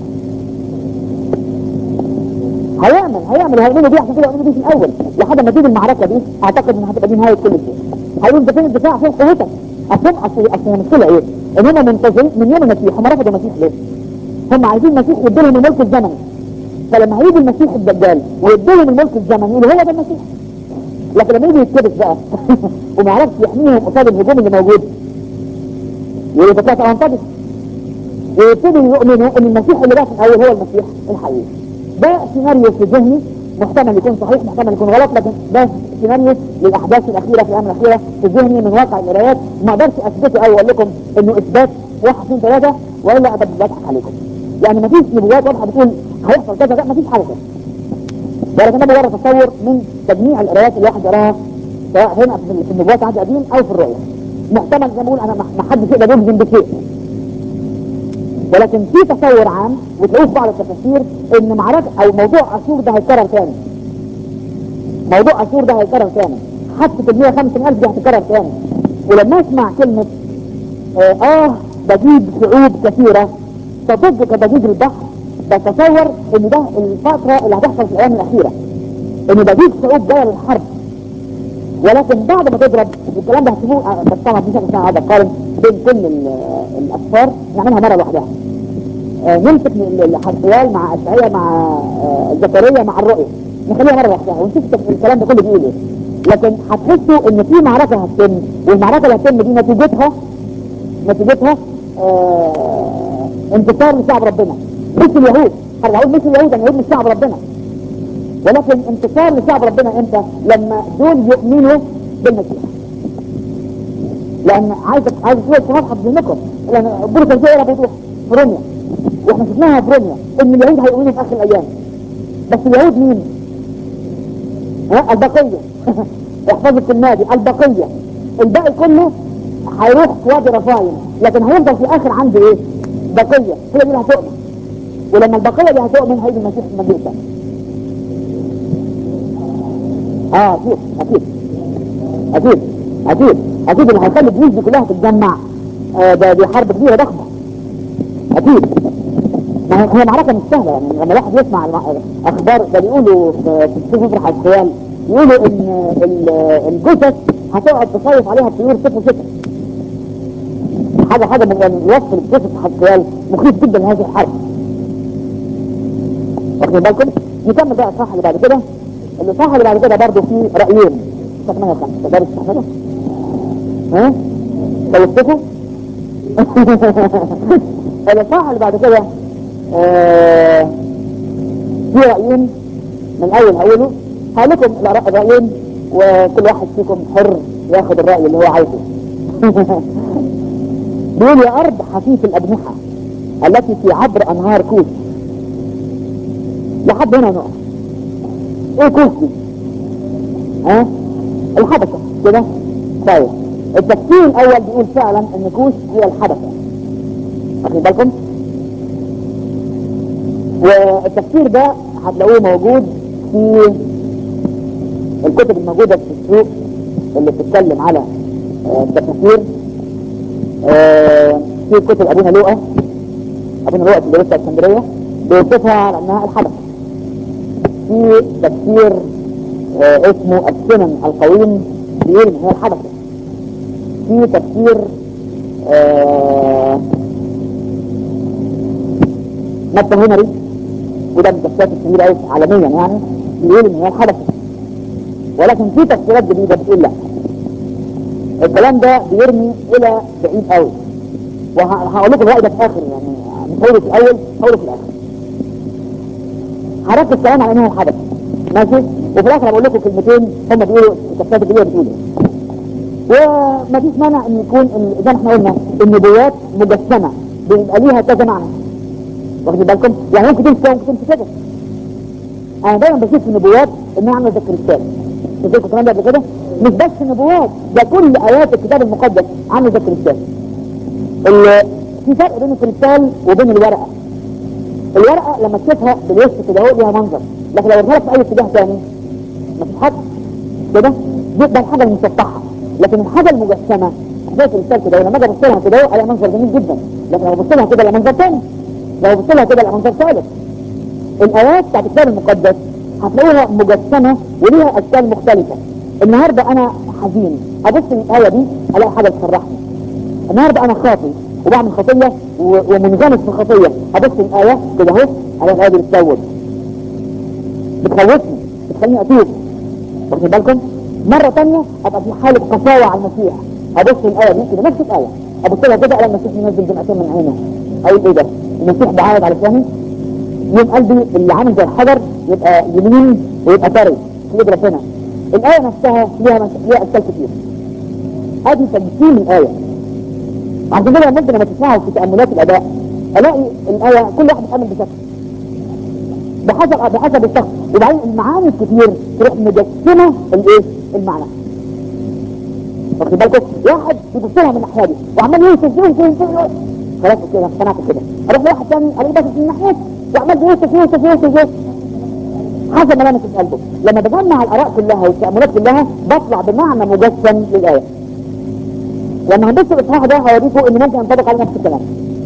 هيعمل هيعمل هيعملوا دي عشان كده يعملوا دي في الاول لحد ما تيجي المعركه دي اعتقد انها هتبقى دي نهايه كل شيء هيقول انت فين الدفاع فين قوتك اصل اصل اصل المشكله ايه؟ ان هم منتظرين من يوم المسيح هم رفضوا المسيح ليه؟ هم عايزين المسيح يدي لهم الملك الزمني فلما هيجي المسيح الدجال ويدي لهم الملك الزمني يقولوا هو ده المسيح لكن لما يجي يتكبس بقى وما يعرفش يحميهم قصاد الهجوم اللي موجود يقولوا ده كده انتبه ويبتدوا يؤمنوا ان المسيح اللي جه في الاول هو المسيح الحقيقي ده سيناريو في ذهني محتمل يكون صحيح محتمل يكون غلط لكن ده سيناريو للاحداث الاخيره في الايام الاخيره في ذهني من واقع القرايات ما اقدرش اثبته او اقول لكم انه اثبات واحد اثنين ثلاثه والا ابقى بضحك عليكم يعني ما فيش نبوات واضحه بتقول هيحصل كذا لا ما فيش حاجه كده ولكن ده مجرد تصور من تجميع القرايات اللي الواحد يراها سواء هنا في النبوات عهد قديم او في الرؤيا محتمل زي ما بقول انا ما حدش يقدر يجزم بشيء ولكن في تصور عام وتلاقوه في بعض التفاسير ان معركه او موضوع اشور ده هيتكرر تاني موضوع اشور ده هيتكرر تاني حادثه ال 150000 دي هتتكرر تاني ولما اسمع كلمه اه, آه ضجيج شعوب كثيره تضج كضجيج البحر بتصور ان ده الفتره اللي هتحصل في الايام الاخيره ان ضجيج شعوب جايه للحرب ولكن بعد ما تضرب الكلام ده هتشوفوه بس طبعا في شكل هذا قارن بين كل الاسفار نعملها مره لوحدها آه نمسك الحرفيال مع اشعياء مع آه زكريا مع الرؤيا نخليها مره لوحدها ونشوف الكلام ده كله بيقول ايه لكن هتحسوا ان في معركه هتتم والمعركه اللي هتتم دي نتيجتها نتيجتها آه انتصار لشعب ربنا مش اليهود هقول مش اليهود انا مش شعب ربنا ولكن انتصار لشعب ربنا امتى لما دول يؤمنوا بالمسيح لان عايز عايز شويه واضحه بذهنكم لان بولس الرسول بوضوح في روميا واحنا شفناها في روميا ان اليهود هيؤمنوا في اخر الايام بس اليهود مين؟ ها البقيه احفظوا الكلمه دي البقيه الباقي كله هيروح في وادي رفايم لكن هيفضل في الاخر عندي ايه؟ بقيه هي دي اللي هتؤمن ولما البقيه دي هتؤمن هيجي المسيح في المجيء الثاني اه اكيد اكيد اكيد اكيد اكيد اللي هيخلي الجيوش دي كلها تتجمع آه ده دي حرب كبيره ضخمه اكيد ما هي معركه مش سهله يعني لما الواحد يسمع اخبار ده بيقولوا في سفر حسيان يقولوا ان الجثث هتقعد تصيف عليها الطيور صيف وشتاء حاجه حاجه من الوصف الجثث حسيان مخيف جدا لهذه الحرب واخدين بالكم نكمل بقى الصفحه اللي بعد كده الإصحاح اللي بعد كده برضه فيه رأيين 805 تقدروا تستحملوا؟ ها؟ خوفتكم؟ الإصحاح اللي بعد كده آه فيه رأيين من أول هقوله هقول لكم الرأيين وكل واحد فيكم حر ياخد الرأي اللي هو عايزه بيقول يا أرض حفيف الأجنحة التي في عبر أنهار كوش لحد هنا نقف ايه كوش ها الحبشة كده طيب التفسير الاول بيقول فعلا ان كوش هي الحبشة واخدين بالكم والتفسير ده هتلاقوه موجود في الكتب الموجودة في السوق اللي بتتكلم على التفسير في كتب ابونا لوقا ابونا لوقا في دراسة اسكندرية بيوصفها على انها الحبشة في تفسير آه اسمه السنن القويم بيقول ان هي الحبشة في تفسير آه متى هنري وده من التفسيرات الكبيرة قوي عالميا يعني بيقول ان هي الحبشة ولكن في تفسيرات جديدة بتقول لا الكلام ده بيرمي الى بعيد قوي وهقول لكم الرأي ده في اخر يعني مش هقوله في الاول هقوله في الاخر هركز كلام على انها الحدث ماشي وفي الاخر بقول لكم كلمتين هم بيقولوا التفسيرات الجديده بتقول وما فيش مانع ان يكون زي ما احنا قلنا النبوات مجسمه بيبقى ليها كذا معنى واخدين بالكم يعني ممكن تمشي ممكن تمشي كده انا دايما بشوف في النبوات انها عامله زي الكريستال قلت لكم الكلام ده قبل كده مش بس النبوات ده كل ايات الكتاب المقدس عامله زي الكريستال في فرق بين الكريستال وبين الورقه الورقه لما تشوفها بالوش كده اهو ليها منظر لكن لو وريتها في اي اتجاه ثاني مفيش حد كده دي ده الحاجه المسطحه لكن الحاجه المجسمه زي الكريستال كده ولما اجي ابص لها كده اهو الاقي منظر جميل جدا لكن لو بص لها كده الاقي منظر ثاني لو بص لها كده الاقي منظر ثالث الايات بتاعت الكتاب المقدس هتلاقوها مجسمه وليها اشكال مختلفه النهارده انا حزين ابص الايه دي الاقي حاجه تفرحني النهارده انا خاطي وبعمل خطيه ومنغمس في الخطيه ابص الايه كده اهو الاقي الايه دي بتسود بتخوفني بتخليني اتوب واخدين بالكم مره ثانيه ابقى في حاله قساوه على المسيح ابص الايه دي كده نفس الايه ابص لها كده الاقي المسيح ينزل دمعتين من عينه اقول ايه ده المسيح بعايد على فهمي يوم قلبي اللي عامل زي الحجر يبقى يمين ويبقى طري في ايد ربنا الايه نفسها ليها مس... ليها اشكال كتير ادي تمثيل الايه عشان كده ممكن لما تسمعوا في تاملات الاداء الاقي الايه كل واحد بيتامل بشكل بحسب بحسب الشخص وبعدين المعاني الكتير تروح مجسمه الايه المعنى واخد بالكم واحد يبص لها من الناحيه دي وعمال يوسف يوسف يوسف خلاص كده اقتنعت كده اروح لواحد ثاني الاقي باصص من ناحيتي وعمال يوسف يوسف يوسف يوسف حسب ما لمس قلبه لما بجمع الاراء كلها والتاملات كلها بطلع بمعنى مجسم للايه لما هنبص الاصحاح ده هوريكم ان ممكن ينطبق على نفس الكلام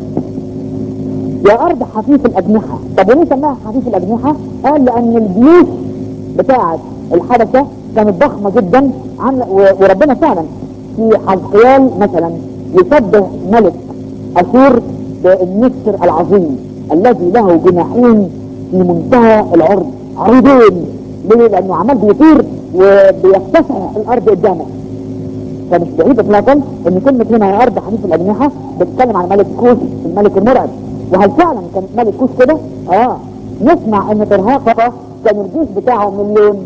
يا ارض حفيف الاجنحه طب وليه سماها حفيف الاجنحه قال لان الجيوش بتاعه الحبشه كانت ضخمه جدا عن وربنا فعلا في حزقيال مثلا يشبه ملك اشور بالنسر العظيم الذي له جناحين في منتهى العرض عريضين ليه؟ لانه عمال بيطير وبيفتسح الارض قدامه فمش بعيد اطلاقا ان كلمه هنا يا ارض حديث الاجنحه بتتكلم عن ملك كوش الملك المرعب وهل فعلا كان ملك كوش كده؟ اه نسمع ان ترهاقه كان الجيش بتاعه مليون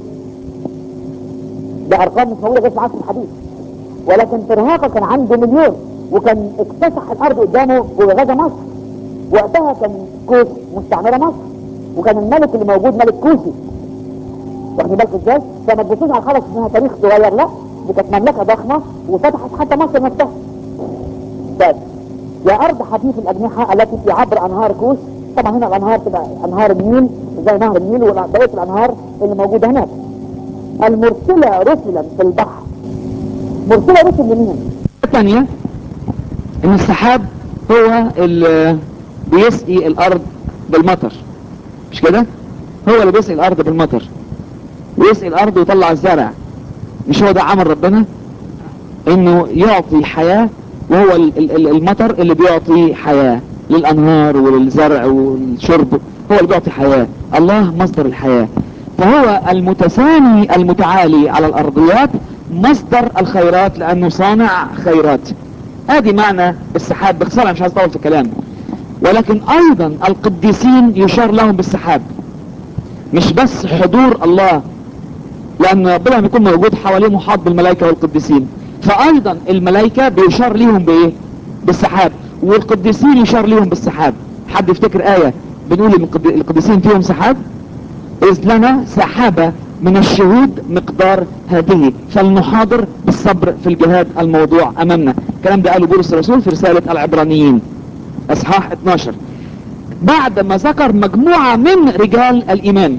ده ارقام مش موجوده غير في العصر الحديث ولكن ترهاقه كان عنده مليون وكان اكتسح الارض قدامه وغزا مصر وقتها كان كوش مستعمره مصر وكان الملك اللي موجود ملك كوشي واخدين بالكم ازاي؟ فما تبصوش على الخبر انها تاريخ صغير لا دي كانت مملكه ضخمه وفتحت حتى مصر نفسها. طيب يا ارض حفيف الاجنحه التي في عبر انهار كوش طبعا هنا الانهار تبقى انهار النيل زي نهر النيل وبقيه الانهار اللي موجوده هناك. المرسله رسلا في البحر. مرسله رسل لمين؟ الثانية ان السحاب هو اللي بيسقي الارض بالمطر مش كده هو اللي بيسقي الارض بالمطر ويسقي الارض ويطلع الزرع مش هو ده عمل ربنا انه يعطي حياة وهو ال- ال- ال- المطر اللي بيعطي حياة للانهار وللزرع والشرب هو اللي بيعطي حياة الله مصدر الحياة فهو المتسامي المتعالي على الارضيات مصدر الخيرات لانه صانع خيرات ادي معنى السحاب باختصار أنا مش عايز اطول في الكلام ولكن ايضا القديسين يشار لهم بالسحاب مش بس حضور الله لان ربنا لما يكون موجود حواليه محاط بالملائكه والقديسين فايضا الملائكه بيشار ليهم بايه بالسحاب والقديسين يشار ليهم بالسحاب حد يفتكر ايه بنقول ان القد- القديسين فيهم سحاب اذ لنا سحابه من الشهود مقدار هذه فلنحاضر بالصبر في الجهاد الموضوع امامنا الكلام ده قاله بولس الرسول في رساله العبرانيين اصحاح 12 بعد ما ذكر مجموعه من رجال الايمان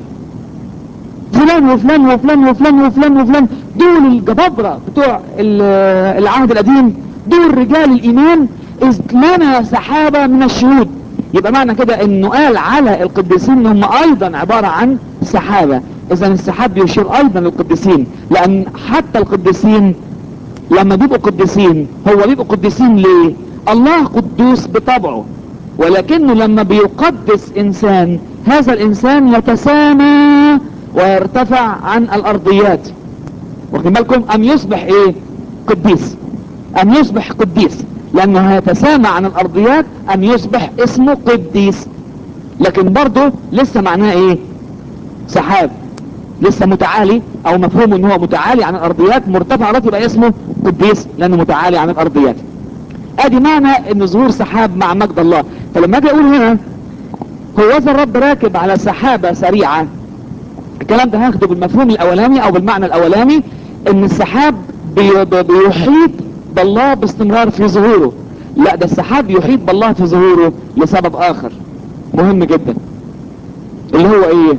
فلان وفلان وفلان وفلان وفلان وفلان دول الجبابرة بتوع ال- العهد القديم دول رجال الإيمان إذ لنا سحابة من الشهود يبقى معنى كده انه قال على القديسين ان هم ايضا عبارة عن سحابة اذا السحاب بيشير ايضا للقديسين لان حتى القديسين لما بيبقوا قديسين هو بيبقوا قديسين ليه الله قدوس بطبعه ولكنه لما بيقدس انسان هذا الانسان يتسامى ويرتفع عن الارضيات واخدين بالكم ام يصبح ايه قديس ام يصبح قديس لانه هيتسامى عن الارضيات ام يصبح اسمه قديس لكن برضه لسه معناه ايه سحاب لسه متعالي او مفهوم ان هو متعالي عن الارضيات مرتفع راتب يبقى اسمه قديس لانه متعالي عن الارضيات ادي معنى ان ظهور سحاب مع مجد الله فلما اجي اقول هنا هو ذا الرب راكب على سحابة سريعة الكلام ده هاخده بالمفهوم الاولاني او بالمعنى الاولاني ان السحاب بي بي- بيحيط بالله باستمرار في ظهوره لا ده السحاب يحيط بالله في ظهوره لسبب اخر مهم جدا اللي هو ايه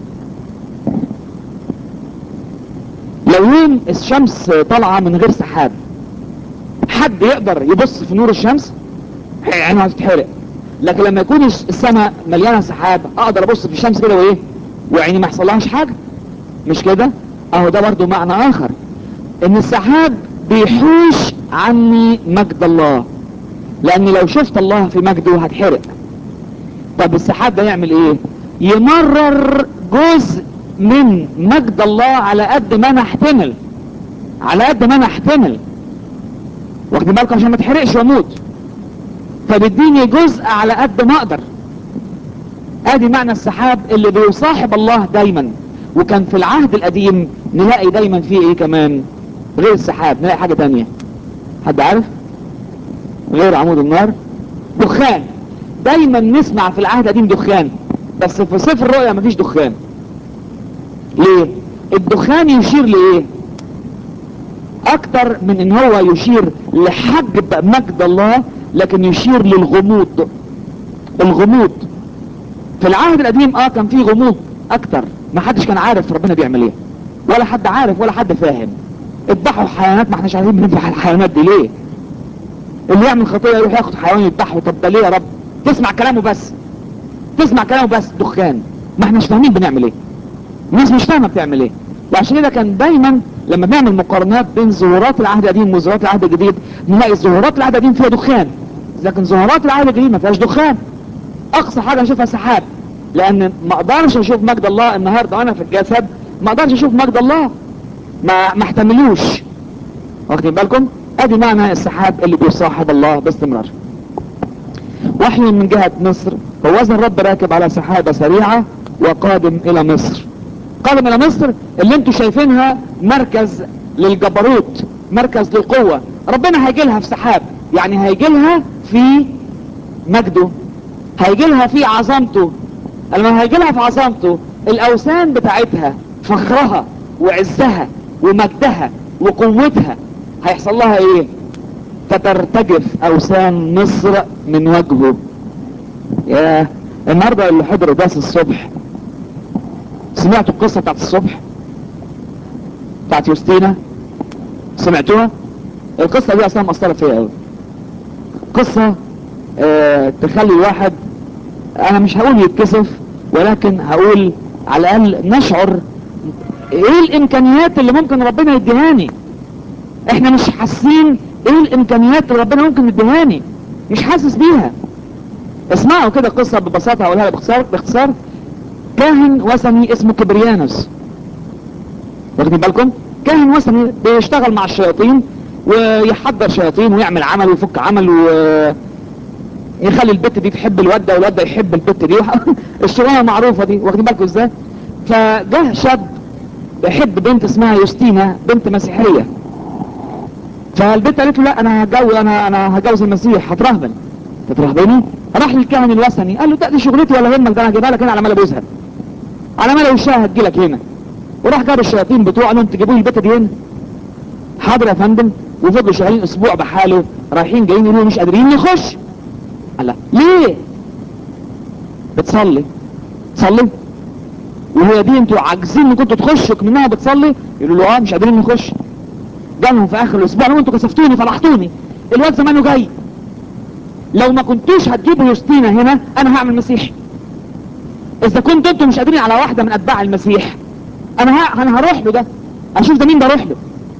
لو يوم الشمس طالعة من غير سحاب حد يقدر يبص في نور الشمس عينه هتتحرق لكن لما يكون الس- السماء مليانه سحاب اقدر ابص في الشمس كده وايه وعيني ما يحصلهاش حاجه مش كده اهو ده برضو معنى اخر ان السحاب بيحوش عني مجد الله لان لو شفت الله في مجده هتحرق طب السحاب ده يعمل ايه يمرر جزء من مجد الله على قد ما انا احتمل على قد ما انا احتمل واخدين بالكم عشان ما تحرقش واموت فبيديني جزء على قد ما اقدر ادي معنى السحاب اللي بيصاحب الله دايما وكان في العهد القديم نلاقي دايما فيه ايه كمان غير السحاب نلاقي حاجة تانية حد عارف غير عمود النار دخان دايما نسمع في العهد القديم دخان بس في سفر الرؤيا مفيش دخان ليه الدخان يشير لايه اكتر من ان هو يشير لحجب مجد الله لكن يشير للغموض الغموض في العهد القديم اه كان فيه غموض اكتر ما حدش كان عارف ربنا بيعمل ايه ولا حد عارف ولا حد فاهم اذبحوا الحيوانات ما احناش عارفين بنذبح الحيوانات دي ليه اللي يعمل خطيه يروح ياخد حيوان يذبحه طب ده ليه يا رب تسمع كلامه بس تسمع كلامه بس دخان ما احناش فاهمين بنعمل ايه الناس مش فاهمه بتعمل ايه وعشان كده كان دايما لما بنعمل مقارنات بين ظهورات العهد القديم وظهورات العهد الجديد نلاقي ظهورات العهد القديم فيها دخان لكن ظهورات العهد الجديد ما فيهاش دخان اقصى حاجه اشوفها سحاب لان ما اقدرش اشوف مجد الله النهارده وانا في الجسد ما اقدرش اشوف مجد الله ما ما احتملوش واخدين بالكم ادي معنى السحاب اللي بيصاحب الله باستمرار وحي من جهة مصر فوزن الرب راكب على سحابة سريعة وقادم الى مصر قادم الى مصر اللي انتوا شايفينها مركز للجبروت مركز للقوة ربنا هيجي لها في سحاب يعني هيجي لها في مجده هيجي لها في عظمته لما هيجي لها في عظمته الاوثان بتاعتها فخرها وعزها ومجدها وقوتها هيحصل لها ايه فترتجف اوثان مصر من وجهه يا النهارده اللي حضر قداس الصبح سمعتوا القصه بتاعت الصبح بتاعت يوستينا سمعتوها القصه دي اصلا مأثره فيا قوي قصه آه تخلي الواحد انا مش هقول يتكسف ولكن هقول على الاقل نشعر ايه الامكانيات اللي ممكن ربنا يديهاني احنا مش حاسين ايه الامكانيات اللي ربنا ممكن يديهاني مش حاسس بيها اسمعوا كده قصة ببساطة هقولها باختصار باختصار كاهن وثني اسمه كبريانوس واخدين بالكم كاهن وثني بيشتغل مع الشياطين ويحضر شياطين ويعمل عمل ويفك عمل و يخلي البت دي تحب الواد ده والواد ده يحب البت دي الشغلانه معروفه دي واخدين بالكم ازاي فجه شاب بيحب بنت اسمها يوستينا بنت مسيحيه فالبنت قالت له لا انا هتجوز انا انا هتجوز المسيح هترهبن تترهبني راح للكاهن الوثني قال له ده دي شغلتي ولا همك ده انا هجيبها لك هنا على مال ابوزها على مال وشها هتجي لك هنا وراح جاب الشياطين بتوعه قال لهم تجيبوا لي البت دي هنا حاضر يا فندم وفضلوا شغالين اسبوع بحاله رايحين جايين يقولوا مش قادرين نخش قال لا ليه بتصلي تصلي وهي دي انتوا عاجزين ان كنتوا تخشوا منها بتصلي يقولوا له اه مش قادرين نخش جالهم في اخر الاسبوع لو انتوا كسفتوني فضحتوني الواد زمانه جاي لو ما كنتوش هتجيبوا يوستينا هنا انا هعمل مسيحي اذا كنتوا انتوا مش قادرين على واحده من اتباع المسيح انا ه... انا هروح له ده اشوف ده مين ده اروح له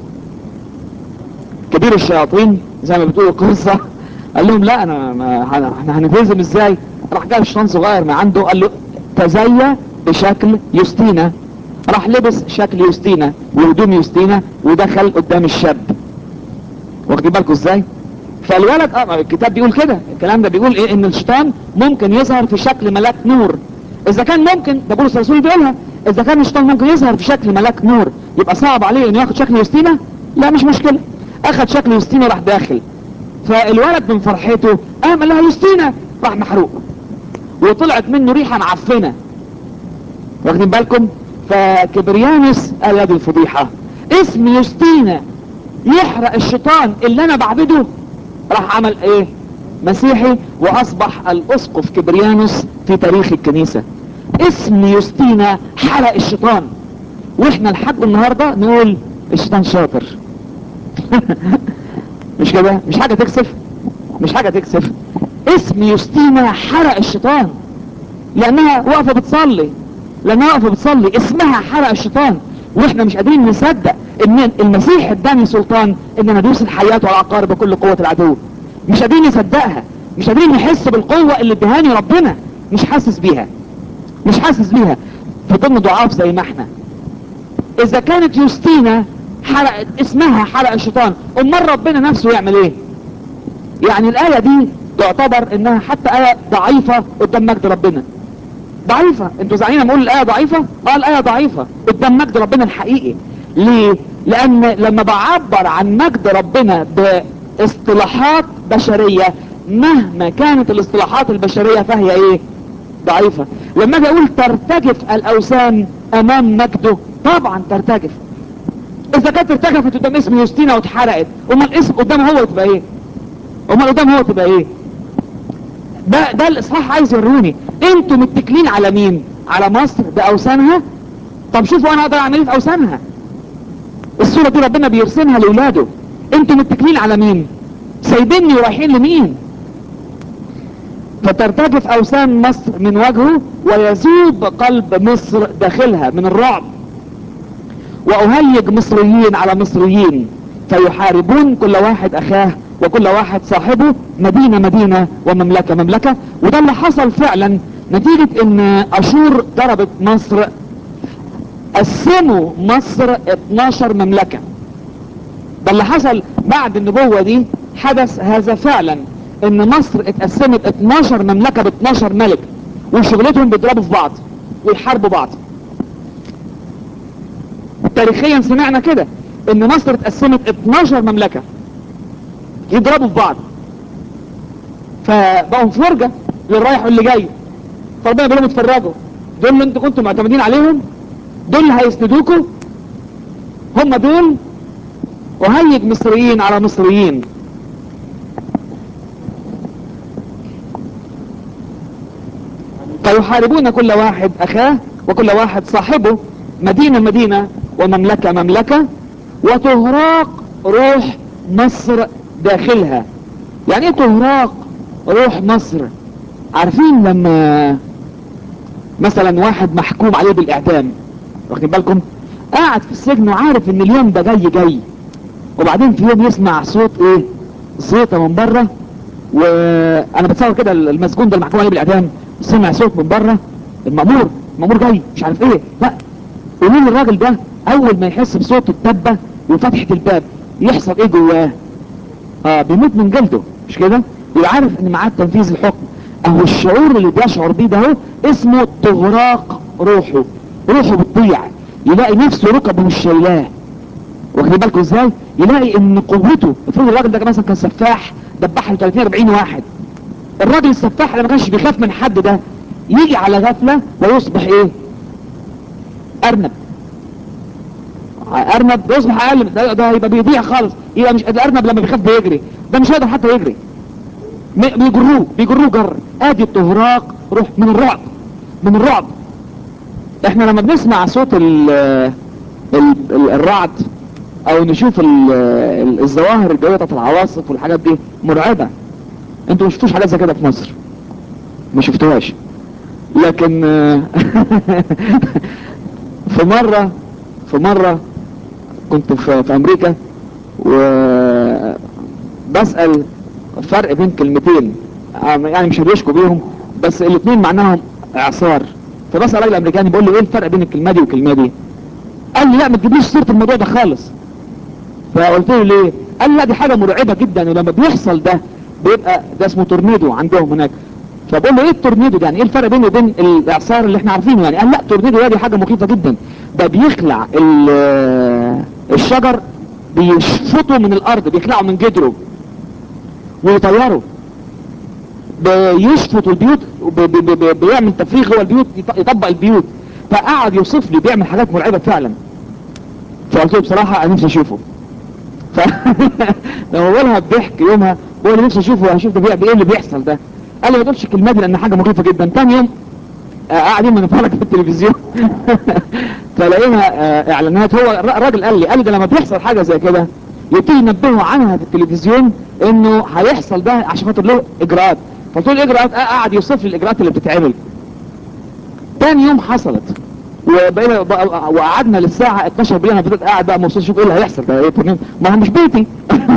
كبير الشياطين زي ما بتقول القصه قال لهم لا انا ما احنا هنفزم ازاي راح جاب شيطان صغير من عنده قال له تزيى بشكل يوستينا راح لبس شكل يوستينا وهدوم يوستينا ودخل قدام الشاب واخدين بالكم ازاي فالولد اه الكتاب بيقول كده الكلام ده بيقول ايه ان الشيطان ممكن يظهر في شكل ملاك نور اذا كان ممكن ده بولس الرسول بيقولها اذا كان الشيطان ممكن يظهر في شكل ملاك نور يبقى صعب عليه انه ياخد شكل يوستينا لا مش مشكله اخد شكل يوستينا راح داخل فالولد من فرحته قام قال لها يوستينا راح محروق وطلعت منه ريحه معفنه واخدين بالكم فكبريانوس قال هذه الفضيحه اسم يوستينا يحرق الشيطان اللي انا بعبده راح عمل ايه مسيحي واصبح الاسقف كبريانوس في تاريخ الكنيسة اسم يوستينا حرق الشيطان واحنا لحد النهاردة نقول الشيطان شاطر مش كده مش حاجة تكسف مش حاجة تكسف اسم يوستينا حرق الشيطان لانها واقفة بتصلي لانها واقفة بتصلي اسمها حرق الشيطان واحنا مش قادرين نصدق ان المسيح اداني سلطان ان انا ادوس الحياة والعقارب بكل قوة العدو مش قادرين نصدقها مش قادرين نحس بالقوة اللي ادهاني ربنا مش حاسس بيها مش حاسس بيها فضلنا ضعاف زي ما احنا اذا كانت يوستينا حرقت اسمها حرق الشيطان امال ربنا نفسه يعمل ايه يعني الاية دي تعتبر انها حتى اية ضعيفة قدام مجد ربنا ضعيفة انتوا زعلانين لما اقول الاية ضعيفة اه الاية ضعيفة قدام مجد ربنا الحقيقي ليه لان لما بعبر عن مجد ربنا باصطلاحات بشرية مهما كانت الاصطلاحات البشرية فهي ايه ضعيفة لما اجي اقول ترتجف الاوثان امام مجده طبعا ترتجف اذا كانت ارتجفت قدام اسم يوستينا واتحرقت امال الاسم قدامه هو تبقى ايه امال قدامه هو تبقى ايه ده ده الاصحاح عايز يوروني انتوا متكلين على مين على مصر باوثانها طب شوفوا انا اقدر اعمل ايه في اوثانها الصورة دي ربنا بيرسمها لاولاده انتوا متكلين على مين سايبيني ورايحين لمين فترتجف اوثان مصر من وجهه ويذوب قلب مصر داخلها من الرعب واهيج مصريين على مصريين فيحاربون كل واحد اخاه وكل واحد صاحبه مدينة مدينة ومملكة مملكة وده اللي حصل فعلا نتيجة ان اشور ضربت مصر قسموا مصر 12 مملكة ده اللي حصل بعد النبوة دي حدث هذا فعلا ان مصر اتقسمت 12 مملكة ب 12 ملك وشغلتهم بيضربوا في بعض ويحاربوا بعض تاريخيا سمعنا كده ان مصر اتقسمت 12 مملكة يضربوا في بعض فبقوا في فرجة للرايح واللي جاي فربنا بيقول لهم اتفرجوا دول اللي انتوا كنتوا معتمدين عليهم دول اللي هيسندوكوا هم دول وهيج مصريين على مصريين فيحاربون كل واحد اخاه وكل واحد صاحبه مدينة مدينة ومملكة مملكة وتهراق روح مصر داخلها يعني ايه تهراق روح مصر عارفين لما مثلا واحد محكوم عليه بالاعدام واخدين بالكم قاعد في السجن وعارف ان اليوم ده جاي جاي وبعدين في يوم يسمع صوت ايه زيطة من بره وانا بتصور كده المسجون ده المحكوم عليه بالاعدام سمع صوت من بره المأمور المأمور جاي مش عارف ايه لا قولوا لي الراجل ده اول ما يحس بصوت الدبة وفتحة الباب يحصل ايه جواه اه بيموت من جلده مش كده يبقى عارف ان معاه تنفيذ الحكم اهو الشعور اللي بيشعر بيه ده اهو اسمه تغراق روحه روحه بتضيع يلاقي نفسه ركبه مش شايلاه واخدين بالكم ازاي يلاقي ان قوته افرض الراجل ده مثلا كان سفاح دبح له 30 40 واحد الراجل السفاح اللي ما كانش بيخاف من حد ده يجي على غفلة ويصبح ايه ارنب ارنب يصبح اقل ده, ده هيبقى بيضيع خالص يبقى مش الارنب لما بيخاف بيجري ده مش هيقدر حتى يجري م- بيجروه بيجروه جر ادي التهراق روح من الرعب من الرعب احنا لما بنسمع صوت ال ال ال الرعد او نشوف ال ال الظواهر الجوية بتاعت العواصف والحاجات دي مرعبة انتوا ما شفتوش حاجات زي كده في مصر ما شفتوهاش لكن في مرة في مرة كنت في, في امريكا وبسأل فرق بين كلمتين يعني مش هبيشكوا بيهم بس الاثنين معناهم اعصار فبسأل راجل امريكاني بقول له ايه الفرق بين الكلمة دي والكلمة دي قال لي لا ما تجيبليش سيرة الموضوع ده خالص فقلت له ليه قال لي لا دي حاجة مرعبة جدا ولما بيحصل ده بيبقى ده اسمه تورنيدو عندهم هناك فبقول له ايه التورنيدو ده يعني ايه الفرق بينه وبين الاعصار اللي احنا عارفينه يعني قال لا التورنيدو ده دي حاجة مخيفة جدا ده بيخلع الشجر بيشفطه من الارض بيخلعه من جدره ويطيره بيشفط البيوت بيعمل تفريغ جوه البيوت يطبق البيوت فقعد يوصف لي بيعمل حاجات مرعبة فعلا فقلت له بصراحة انا نفسي اشوفه ف لما بقولها بضحك يومها بقول نفسي اشوفه هشوف ده ايه اللي بيحصل ده قال لي ما تقولش الكلمه دي لان حاجه مخيفه جدا تاني يوم قاعدين بنتفرج في التلفزيون فلاقينا اعلانات هو الراجل قال لي قال لي ده لما بيحصل حاجه زي كده يبتدي ينبهوا عنها في التلفزيون انه هيحصل ده عشان خاطر له اجراءات فقلت له الاجراءات قعد يوصف لي الاجراءات اللي بتتعمل تاني يوم حصلت وبقينا وقعدنا للساعة 12 بالليل انا فضلت قاعد بقى مبسوط اشوف ايه اللي هيحصل ده ايه تنين ما هو مش بيتي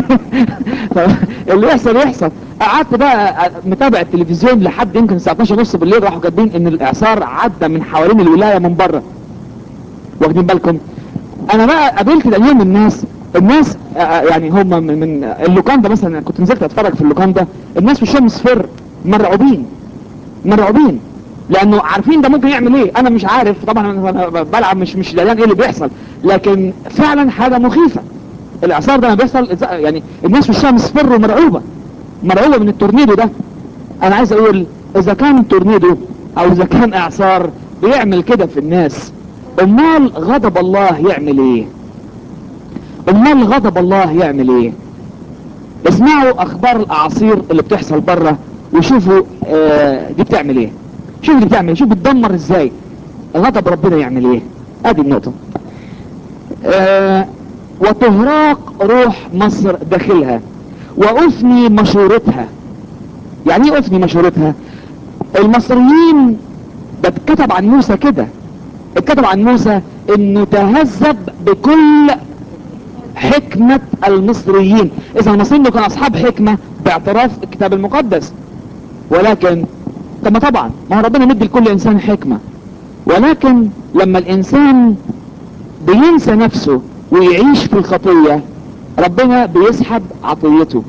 اللي يحصل يحصل قعدت بقى متابع التلفزيون لحد يمكن الساعة 12 نص بالليل راحوا كاتبين ان الاعصار عدى من حوالين الولاية من بره واخدين بالكم انا بقى قابلت اليوم الناس الناس يعني هم من, من اللوكاندا مثلا كنت نزلت اتفرج في اللوكاندا الناس في الشمس فر مرعوبين مرعوبين لانه عارفين ده ممكن يعمل ايه انا مش عارف طبعا انا بلعب مش مش لان ايه اللي بيحصل لكن فعلا حاجة مخيفة الاعصار ده ما بيحصل يعني الناس في الشمس فروا مرعوبة مرعوبة من التورنيدو ده انا عايز اقول اذا كان تورنيدو او اذا كان اعصار بيعمل كده في الناس امال غضب الله يعمل ايه امال غضب الله يعمل ايه اسمعوا اخبار الاعاصير اللي بتحصل بره وشوفوا آه دي بتعمل ايه شوفوا دي بتعمل ايه شوفوا بتدمر ازاي غضب ربنا يعمل ايه ادي النقطة آه وتهراق روح مصر داخلها وافني مشورتها يعني ايه افني مشورتها المصريين ده اتكتب عن موسى كده اتكتب عن موسى انه تهذب بكل حكمة المصريين اذا المصريين كانوا اصحاب حكمة باعتراف الكتاب المقدس ولكن طب ما طبعا ما هو ربنا مدي لكل انسان حكمة ولكن لما الانسان بينسى نفسه ويعيش في الخطية ربنا بيسحب عطيته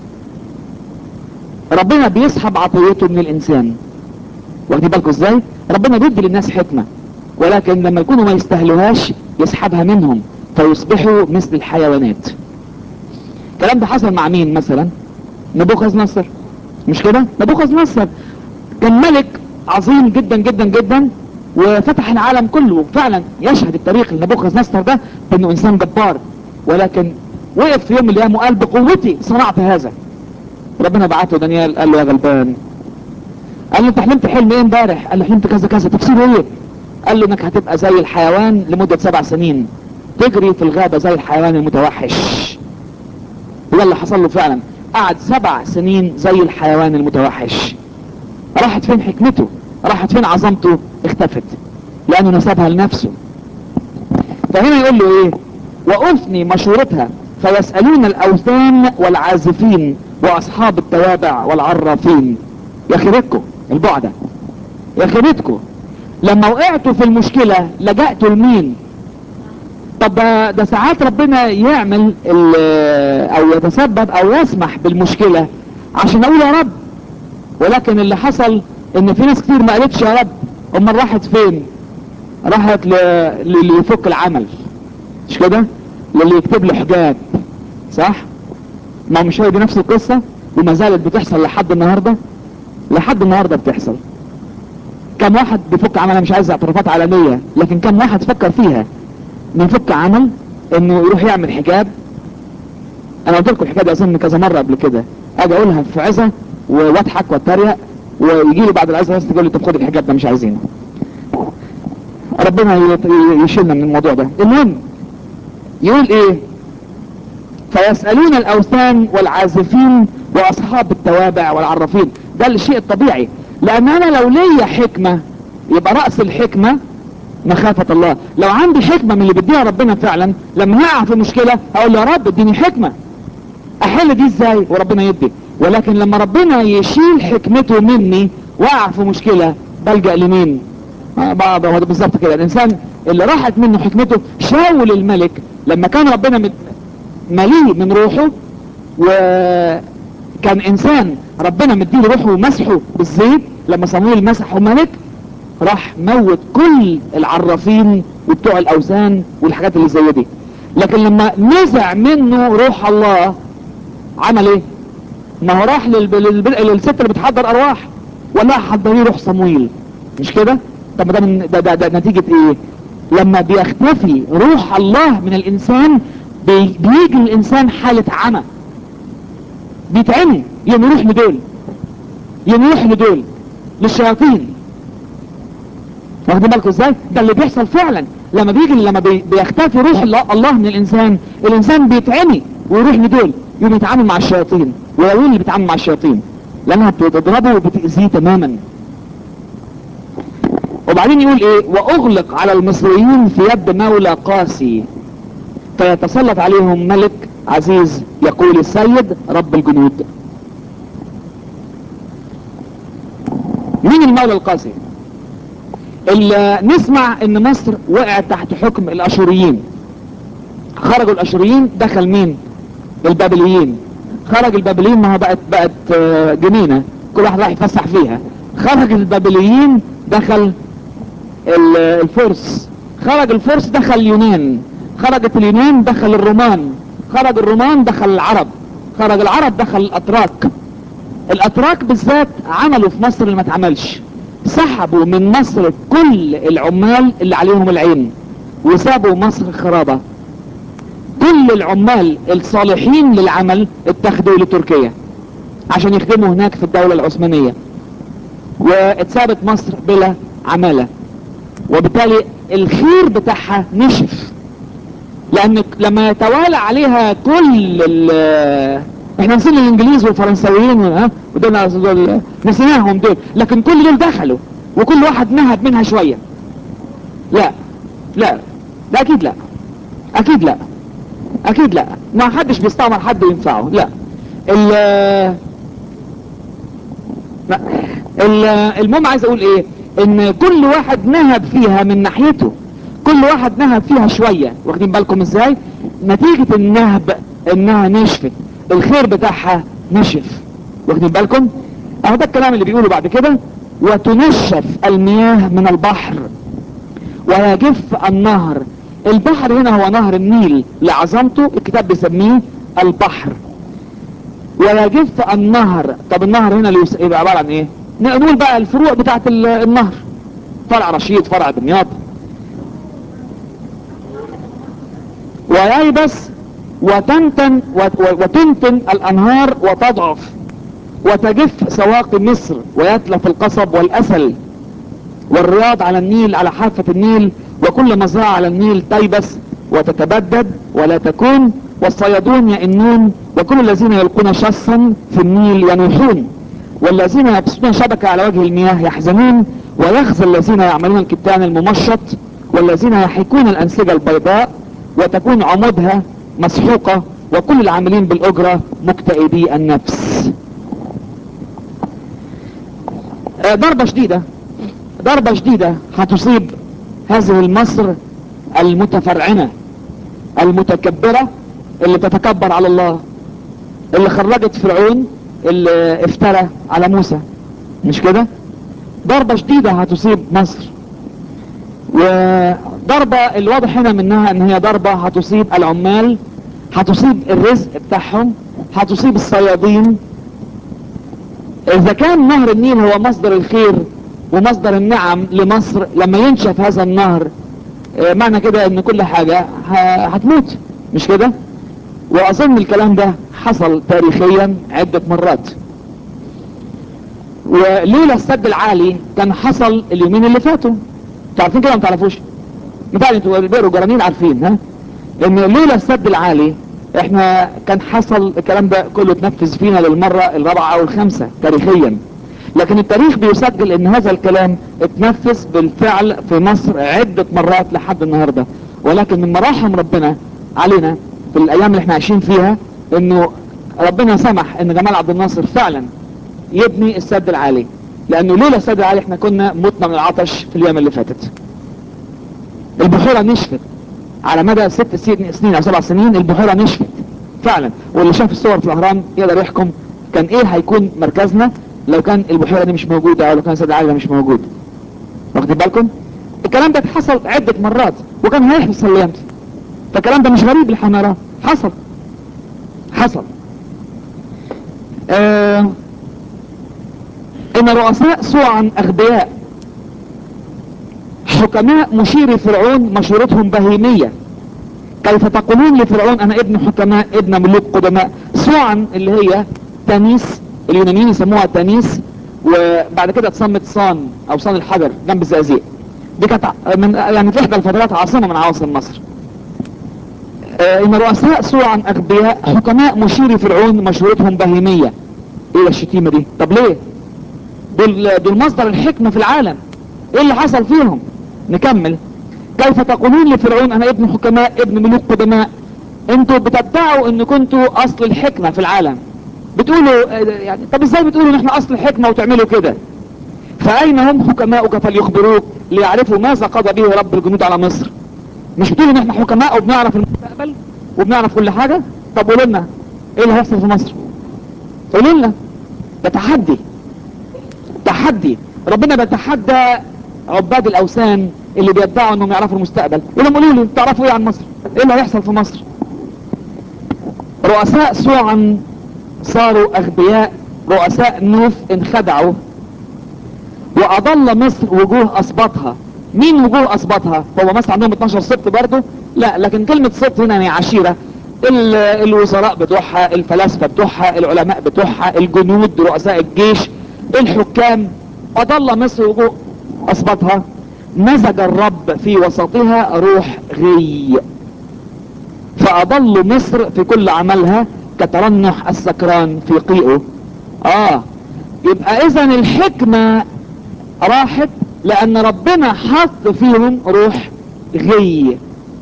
ربنا بيسحب عطيته من الانسان واخدين بالكم ازاي ربنا بيدي للناس حكمة ولكن لما يكونوا ما يستهلوهاش يسحبها منهم فيصبحوا مثل الحيوانات الكلام ده حصل مع مين مثلا نبوخذ نصر مش كده نبوخذ نصر كان ملك عظيم جدا جدا جدا وفتح العالم كله فعلا يشهد التاريخ لنبوخذ نصر ده انه انسان جبار ولكن وقف في يوم من الايام وقال بقوتي صنعت هذا ربنا بعته دانيال قال له يا غلبان قال له انت حلمت حلم ايه امبارح قال له حلمت كذا كذا تفسيره ايه قال له انك هتبقى زي الحيوان لمدة سبع سنين تجري في الغابة زي الحيوان المتوحش وده اللي حصل له فعلا قعد سبع سنين زي الحيوان المتوحش راحت فين حكمته راحت فين عظمته اختفت لانه نسبها لنفسه فهنا يقول له ايه وافني مشورتها فيسألون الاوثان والعازفين واصحاب التوابع والعرافين يا خيرتكم البعدة يا خيرتكم لما وقعتوا في المشكلة لجأتوا لمين طب ده, ده ساعات ربنا يعمل او يتسبب او يسمح بالمشكلة عشان اقول يا رب ولكن اللي حصل ان في ناس كتير ما قالتش يا رب امال راحت فين راحت للي يفك العمل مش كده للي يكتب له حجاب صح ما مش هي دي نفس القصة وما زالت بتحصل لحد النهاردة لحد النهاردة بتحصل كم واحد بيفك عمل انا مش عايز اعترافات علنية لكن كم واحد فكر فيها انه يفك عمل انه يروح يعمل حجاب انا قلت لكم الحكايه دي اظن كذا مره قبل كده اجي اقولها في عزه واضحك واتريق ويجي لي بعد العزه ناس تقول لي طب خد الحجاب ده مش عايزينه ربنا يشيلنا من الموضوع ده المهم يقول ايه فيسألون الاوثان والعازفين واصحاب التوابع والعرافين ده الشيء الطبيعي لان انا لو ليا حكمة يبقى رأس الحكمة مخافة الله لو عندي حكمة من اللي بديها ربنا فعلا لما هقع في مشكلة اقول يا رب اديني حكمة احل دي ازاي وربنا يدي ولكن لما ربنا يشيل حكمته مني واقع في مشكلة بلجأ لمين بعض هو بالظبط كده الانسان اللي راحت منه حكمته شاول الملك لما كان ربنا مليء من روحه وكان انسان ربنا مديله روحه ومسحه بالزيت لما صمويل مسحه ملك راح موت كل العرافين وبتوع الاوثان والحاجات اللي زي دي لكن لما نزع منه روح الله عمل ايه ما هو راح للب... للب... للست اللي بتحضر ارواح ولا حضريه روح صمويل مش كده طب ده, من... ده, ده, ده نتيجة ايه لما بيختفي روح الله من الانسان بي... بيجي الانسان حالة عمى بيتعمي يوم يروح لدول يوم يروح لدول للشياطين واخدين بالكم ازاي ده اللي بيحصل فعلا لما بيجي لما بي... بيختفي روح الله من الانسان الانسان بيتعمي ويروح لدول يوم يتعامل مع الشياطين ويقول اللي بيتعامل مع الشياطين لانها بتضربه وبتأذيه تماما وبعدين يقول ايه واغلق على المصريين في يد مولى قاسي فيتسلط عليهم ملك عزيز يقول السيد رب الجنود مين المولى القاسي اللي نسمع ان مصر وقعت تحت حكم الاشوريين خرجوا الاشوريين دخل مين البابليين خرج البابليين ما هو بقت بقت جنينة كل واحد راح يتفسح فيها خرج البابليين دخل الفرس خرج الفرس دخل اليونان خرجت اليونان دخل الرومان خرج الرومان دخل العرب خرج العرب دخل الاتراك الاتراك بالذات عملوا في مصر اللي ما اتعملش سحبوا من مصر كل العمال اللي عليهم العين وسابوا مصر خرابة كل العمال الصالحين للعمل اتخذوا لتركيا عشان يخدموا هناك في الدولة العثمانية واتسابت مصر بلا عمالة وبالتالي الخير بتاعها نشف لان لما يتوالى عليها كل ال احنا نسينا الانجليز والفرنساويين ها ودول دول نسيناهم دول لكن كل دول دخلوا وكل واحد نهب منها شوية لا لا لا اكيد لا اكيد لا اكيد لا ما حدش بيستعمر حد وينفعه لا ال لا. ال- المهم عايز اقول ايه ان كل واحد نهب فيها من ناحيته كل واحد نهب فيها شوية واخدين بالكم ازاي نتيجة النهب انها نشفت الخير بتاعها نشف واخدين بالكم اهو ده الكلام اللي بيقوله بعد كده وتنشف المياه من البحر ويجف النهر البحر هنا هو نهر النيل لعظمته الكتاب بيسميه البحر ويجف النهر طب النهر هنا اللي يس- يبقى عبارة عن ايه نقول بقى الفروع بتاعت ال- النهر فرع رشيد فرع دمياط وييبس وتنتن وت- وتنتن الانهار وتضعف وتجف سواقي مصر ويتلف القصب والاسل والرياض على النيل على حافة النيل وكل مزرعة على النيل تيبس وتتبدد ولا تكون والصيادون يئنون وكل الذين يلقون شصا في النيل ينوحون والذين يبسطون شبكة على وجه المياه يحزنون ويخزى الذين يعملون الكتان الممشط والذين يحكون الأنسجة البيضاء وتكون عمودها مسحوقة وكل العاملين بالأجرة مكتئبي النفس آه، ضربة شديدة ضربة شديدة هتصيب هذه المصر المتفرعنة المتكبرة اللي تتكبر على الله اللي خرجت فرعون اللي افترى على موسى مش كده ضربة شديدة هتصيب مصر وضربة الواضح هنا منها ان هي ضربة هتصيب العمال هتصيب الرزق بتاعهم هتصيب الصيادين اذا كان نهر النيل هو مصدر الخير ومصدر النعم لمصر لما ينشف هذا النهر آه، معنى كده ان كل حاجة ه- هتموت مش كده واظن الكلام ده حصل تاريخيا عدة مرات ولولا السد العالي كان حصل اليومين اللي فاتوا انتوا عارفين كده ولا ما تعرفوش مثال انتوا اللي بيقروا جرانين عارفين ها ان لولا السد العالي احنا كان حصل الكلام ده كله اتنفذ فينا للمرة الرابعة او الخامسة تاريخيا لكن التاريخ بيسجل ان هذا الكلام اتنفذ بالفعل في مصر عدة مرات لحد النهاردة ولكن من مراحم ربنا علينا في الايام اللي احنا عايشين فيها انه ربنا سمح ان جمال عبد الناصر فعلا يبني السد العالي لانه لولا السد العالي احنا كنا متنا من العطش في الايام اللي فاتت البحيرة نشفت على مدى ست سن- سنين او سبع سنين البحيرة نشفت فعلا واللي شاف الصور في الاهرام يقدر يحكم كان ايه هيكون مركزنا لو كان البحيرة دي مش موجودة او لو كان السد العالي ده مش موجود واخدين بالكم الكلام ده حصل عدة مرات وكان هيحصل الايام دي فالكلام ده مش غريب للحمارة حصل حصل آه ان رؤساء سوعا اغبياء حكماء مشير فرعون مشورتهم بهيمية كيف تقولون لفرعون انا ابن حكماء ابن ملوك قدماء سوعا اللي هي تانيس اليونانيين يسموها تانيس وبعد كده اتسمت صان او صان الحجر جنب الزقازيق دي كانت ع- من يعني في احدى الفترات عاصمة من عواصم مصر آه، ان رؤساء سوعا اغبياء حكماء مشير فرعون مشورتهم بهيمية ايه الشتيمة دي طب ليه دول, دول مصدر الحكمة في العالم ايه اللي حصل فيهم نكمل كيف تقولون لفرعون انا ابن حكماء ابن ملوك قدماء انتوا بتدعوا ان كنتوا اصل الحكمة في العالم بتقولوا آه، يعني طب ازاي بتقولوا ان احنا اصل الحكمة وتعملوا كده فاين هم حكماؤك فليخبروك ليعرفوا ماذا قضى به رب الجنود على مصر مش بتقولوا ان احنا حكماء وبنعرف المستقبل وبنعرف كل حاجة طب قولوا لنا ايه اللي هيحصل في مصر قولوا لنا ده تحدي تحدي ربنا بيتحدى عباد الاوثان اللي بيدعوا انهم يعرفوا المستقبل يقولوا قولوا لي تعرفوا ايه عن مصر ايه اللي هيحصل في مصر رؤساء سوعا صاروا اغبياء رؤساء نوف انخدعوا واضل مصر وجوه اسباطها مين وجوه اسباطها هو مصر عندهم 12 سبط برضه لا لكن كلمة سبط هنا يعني عشيرة ال- الوزراء بتوعها الفلاسفة بتوعها العلماء بتوعها الجنود رؤساء الجيش الحكام اضل مصر وجوه اسباطها مزج الرب في وسطها روح غي فأضل مصر في كل عملها كترنح السكران في قيئه اه يبقى اذا الحكمة راحت لان ربنا حط فيهم روح غي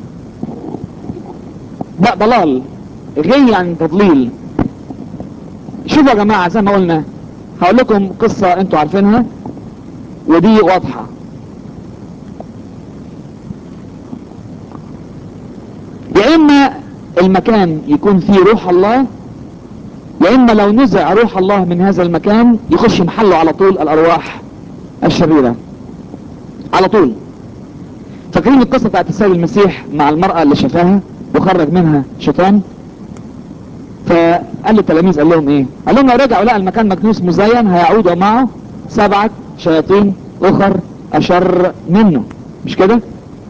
لا ضلال غي يعني تضليل شوفوا يا جماعة زي ما قلنا هقول لكم قصة انتوا عارفينها ودي واضحة يا اما المكان يكون فيه روح الله يا اما لو نزع روح الله من هذا المكان يخش محله على طول الارواح الشريرة على طول فاكرين القصة بتاعت السيد المسيح مع المرأة اللي شافاها وخرج منها شيطان فقال للتلاميذ قال لهم ايه قال لهم لو رجعوا لقى المكان مكنوس مزين هيعودوا معه سبعة شياطين اخر اشر منه مش كده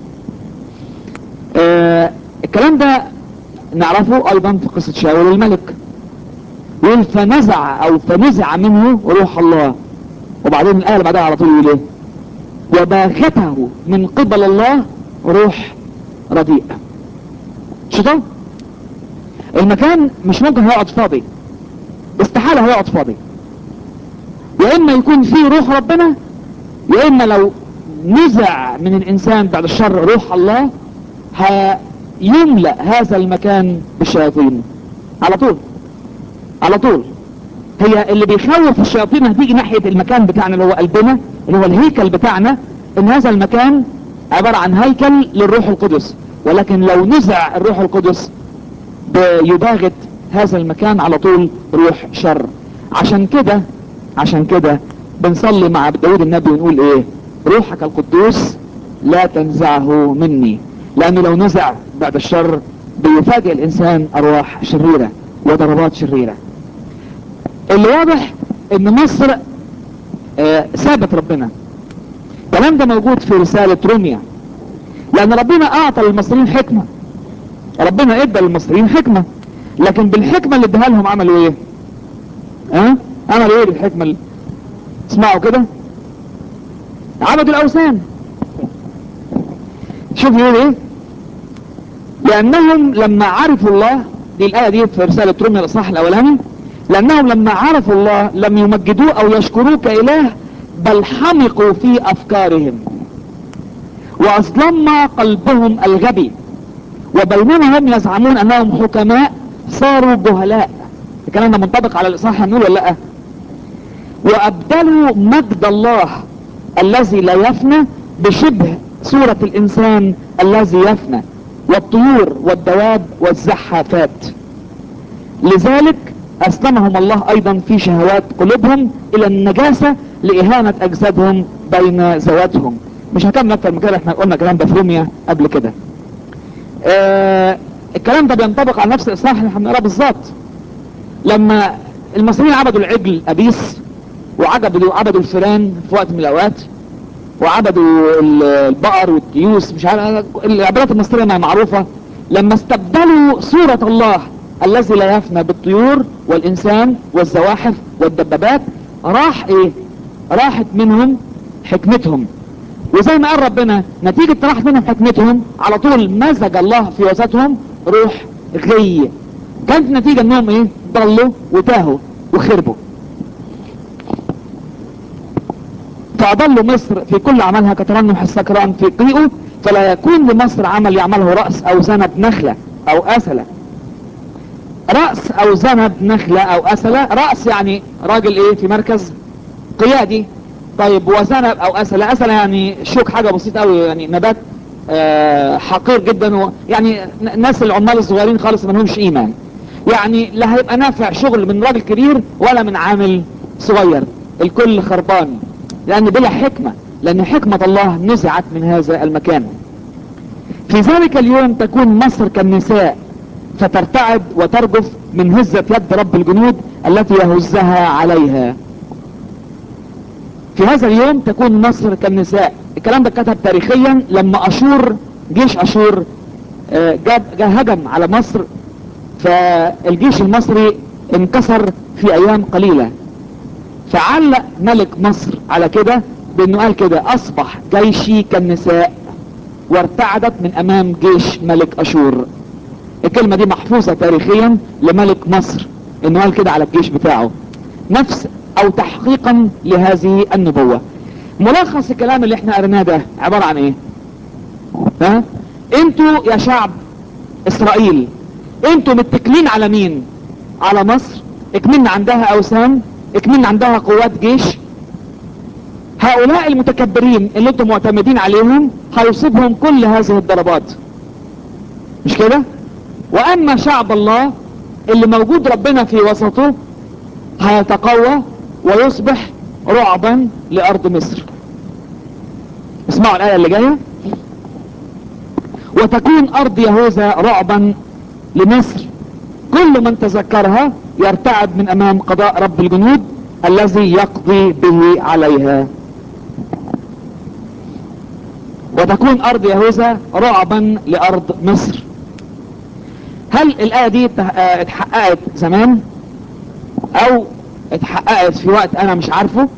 آه الكلام ده نعرفه ايضا في قصة شاول الملك يقول فنزع او فنزع منه روح الله وبعدين الآية اللي بعدها على طول يقول ايه وباغته من قبل الله روح رديء شيطان المكان مش ممكن هيقعد فاضي استحالة هيقعد فاضي يا اما يكون فيه روح ربنا يا اما لو نزع من الانسان بعد الشر روح الله هيملأ هذا المكان بالشياطين على طول على طول هي اللي بيخوف الشياطين هتيجي ناحية المكان بتاعنا اللي هو قلبنا اللي هو الهيكل بتاعنا ان هذا المكان عبارة عن هيكل للروح القدس ولكن لو نزع الروح القدس بيباغت هذا المكان على طول روح شر عشان كده عشان كده بنصلي مع داود النبي ونقول ايه روحك القدوس لا تنزعه مني لانه لو نزع بعد الشر بيفاجئ الانسان ارواح شريرة وضربات شريرة اللي واضح ان مصر آه سابت ربنا الكلام ده موجود في رسالة روميا لان ربنا اعطى للمصريين حكمة ربنا ادى للمصريين حكمة لكن بالحكمة اللي اداها لهم عملوا ايه ها أه؟ عملوا ايه بالحكمة اللي... اسمعوا كده عبدوا الاوثان شوف يقول ايه لانهم لما عرفوا الله دي الايه دي في رسالة روميا الاصحاح الاولاني لانهم لما عرفوا الله لم يمجدوه او يشكروه كاله بل حمقوا في افكارهم واظلم قلبهم الغبي وبينما هم يزعمون انهم حكماء صاروا جهلاء الكلام ده منطبق على الاصحاح هنقول ولا لا وابدلوا مجد الله الذي لا يفنى بشبه صورة الانسان الذي يفنى والطيور والدواب والزحافات لذلك اسلمهم الله ايضا في شهوات قلوبهم الى النجاسة لاهانة اجسادهم بين ذواتهم مش هكمل اكتر من كده احنا قلنا كلام ده في روميا قبل كده آه الكلام ده بينطبق على نفس الاصحاح اللي احنا بنقراه بالظبط لما المصريين عبدوا العجل ابيس وعبدوا عبدوا الفيران في وقت من الاوقات وعبدوا البقر والتيوس مش عارف العبادات المصريه ما معروفه لما استبدلوا صوره الله الذي لا يفنى بالطيور والانسان والزواحف والدبابات راح ايه راحت منهم حكمتهم وزي ما قال ربنا نتيجة راحت منهم حكمتهم على طول مزج الله في وسطهم روح غي كانت نتيجة انهم ايه ضلوا وتاهوا وخربوا فأضلوا مصر في كل عملها كترنح السكران في قيئه فلا يكون لمصر عمل يعمله رأس او ذنب نخلة او أسلة رأس او ذنب نخلة او أسلة رأس يعني راجل ايه في مركز قيادي طيب وذنب او أسلة أسلة يعني شوك حاجة بسيطة قوي يعني نبات آه حقير جدا و يعني ناس العمال الصغيرين خالص ما لهمش ايمان يعني لا هيبقى نافع شغل من راجل كبير ولا من عامل صغير الكل خربان لان بلا حكمة لان حكمة الله نزعت من هذا المكان في ذلك اليوم تكون مصر كالنساء فترتعد وترجف من هزة يد رب الجنود التي يهزها عليها في هذا اليوم تكون مصر كالنساء الكلام ده كتب تاريخيا لما اشور جيش اشور آه، جاب جا هجم على مصر فالجيش المصري انكسر في ايام قليلة فعلق ملك مصر على كده بانه قال كده اصبح جيشي كالنساء وارتعدت من امام جيش ملك اشور الكلمة دي محفوظة تاريخيا لملك مصر انه قال كده على الجيش بتاعه نفس او تحقيقا لهذه النبوة ملخص الكلام اللي احنا قريناه ده عبارة عن ايه ها انتوا يا شعب اسرائيل انتوا متكلين على مين على مصر اكمن عندها اوثان اكمن عندها قوات جيش هؤلاء المتكبرين اللي انتم معتمدين عليهم هيصيبهم كل هذه الضربات مش كده واما شعب الله اللي موجود ربنا في وسطه هيتقوى ويصبح رعبا لارض مصر اسمعوا الايه اللي جايه وتكون ارض يهوذا رعبا لمصر كل من تذكرها يرتعد من امام قضاء رب الجنود الذي يقضي به عليها وتكون ارض يهوذا رعبا لارض مصر هل الايه دي ات- آه، اتحققت زمان او اتحققت في وقت انا مش عارفه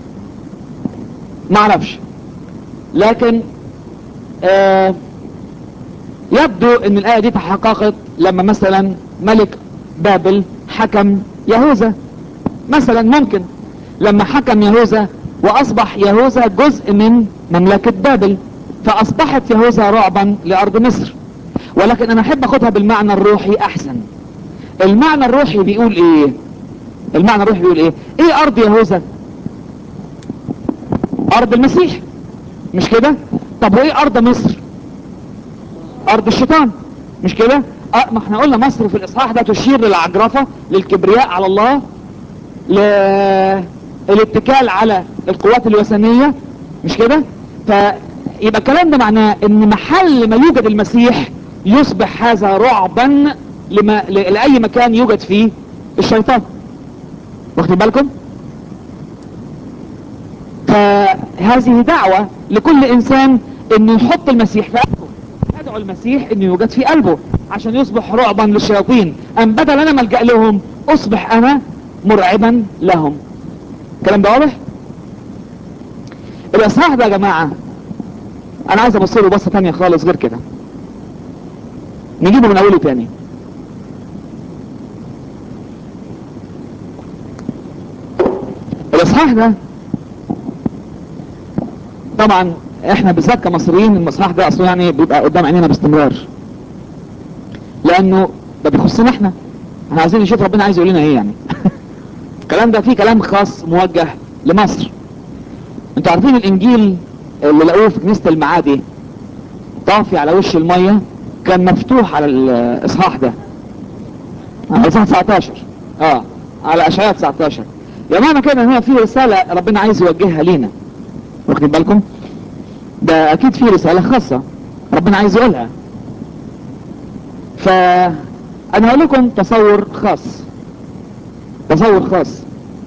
ما اعرفش لكن آه يبدو ان الايه دي تحققت لما مثلا ملك بابل حكم يهوذا مثلا ممكن لما حكم يهوذا واصبح يهوذا جزء من مملكة بابل فاصبحت يهوذا رعبا لارض مصر ولكن انا احب اخدها بالمعنى الروحي احسن المعنى الروحي بيقول ايه المعنى الروحي بيقول ايه ايه ارض يهوذا ارض المسيح مش كده طب وايه ارض مصر ارض الشيطان مش كده اه ما احنا قلنا مصر في الاصحاح ده تشير للعجرفة للكبرياء على الله للاتكال على القوات الوثنية مش كده فيبقى الكلام ده معناه ان محل ما يوجد المسيح يصبح هذا رعبا لما ل- لأي مكان يوجد فيه الشيطان واخدين بالكم فهذه دعوة لكل انسان انه يحط المسيح في قلبه يدعو المسيح انه يوجد في قلبه عشان يصبح رعبا للشياطين ام بدل انا ملجأ لهم اصبح انا مرعبا لهم الكلام ده واضح الاصحاح ده يا جماعة انا عايز ابص له بصة تانية خالص غير كده نجيبه من اوله تاني الاصحاح ده طبعا احنا بالذات كمصريين الاصحاح ده اصلا يعني بيبقى قدام عينينا باستمرار لانه ده بيخصنا احنا احنا عايزين نشوف ربنا عايز يقول لنا ايه يعني الكلام ده فيه كلام خاص موجه لمصر انتوا عارفين الانجيل اللي لقوه في كنيسة المعادي طافي على وش المية كان مفتوح على الاصحاح ده على اصحاح 19 اه على اشعياء 19 يا معنى كده ان هي في رسالة ربنا عايز يوجهها لينا واخدين بالكم ده اكيد في رسالة خاصة ربنا عايز يقولها فانا هقول لكم تصور خاص تصور خاص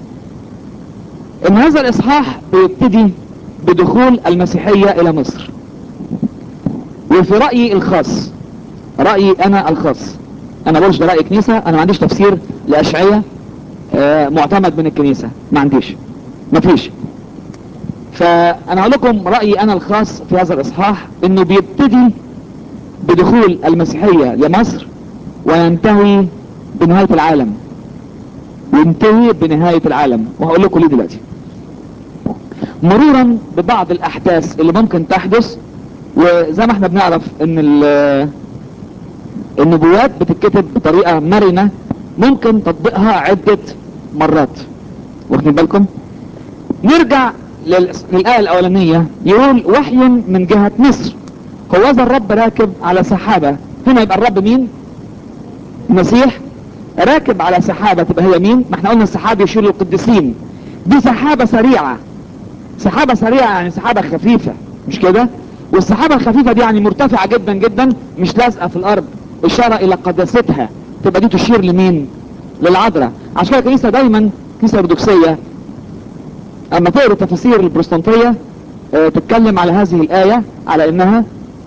ان هذا الاصحاح بيبتدي بدخول المسيحية الى مصر وفي رأيي الخاص رأيي انا الخاص انا بقولش ده رأي كنيسة انا ما عنديش تفسير لاشعية آه، معتمد من الكنيسة ما عنديش ما فيش فانا هقول لكم رأيي انا الخاص في هذا الاصحاح انه بيبتدي بدخول المسيحية لمصر وينتهي بنهاية العالم ينتهي بنهاية العالم وهقول لكم ليه دلوقتي مرورا ببعض الاحداث اللي ممكن تحدث وزي ما احنا بنعرف ان ال- النبوات بتتكتب بطريقة مرنة ممكن تطبيقها عدة مرات واخدين بالكم نرجع لل- للآية الأولانية يقول وحي من جهة مصر هو ذا الرب راكب على سحابة هنا يبقى الرب مين المسيح راكب على سحابة تبقى هي مين ما احنا قلنا السحاب يشير للقديسين دي سحابة سريعة سحابة سريعة يعني سحابة خفيفة مش كده والسحابة الخفيفة دي يعني مرتفعة جدا جدا مش لازقة في الارض اشارة الى قداستها تبقى دي تشير لمين للعذراء عشان كده الكنيسة دايما كنيسة ارثوذكسية اما تقرا تفاسير البروتستانتيه آه، تتكلم على هذه الايه على انها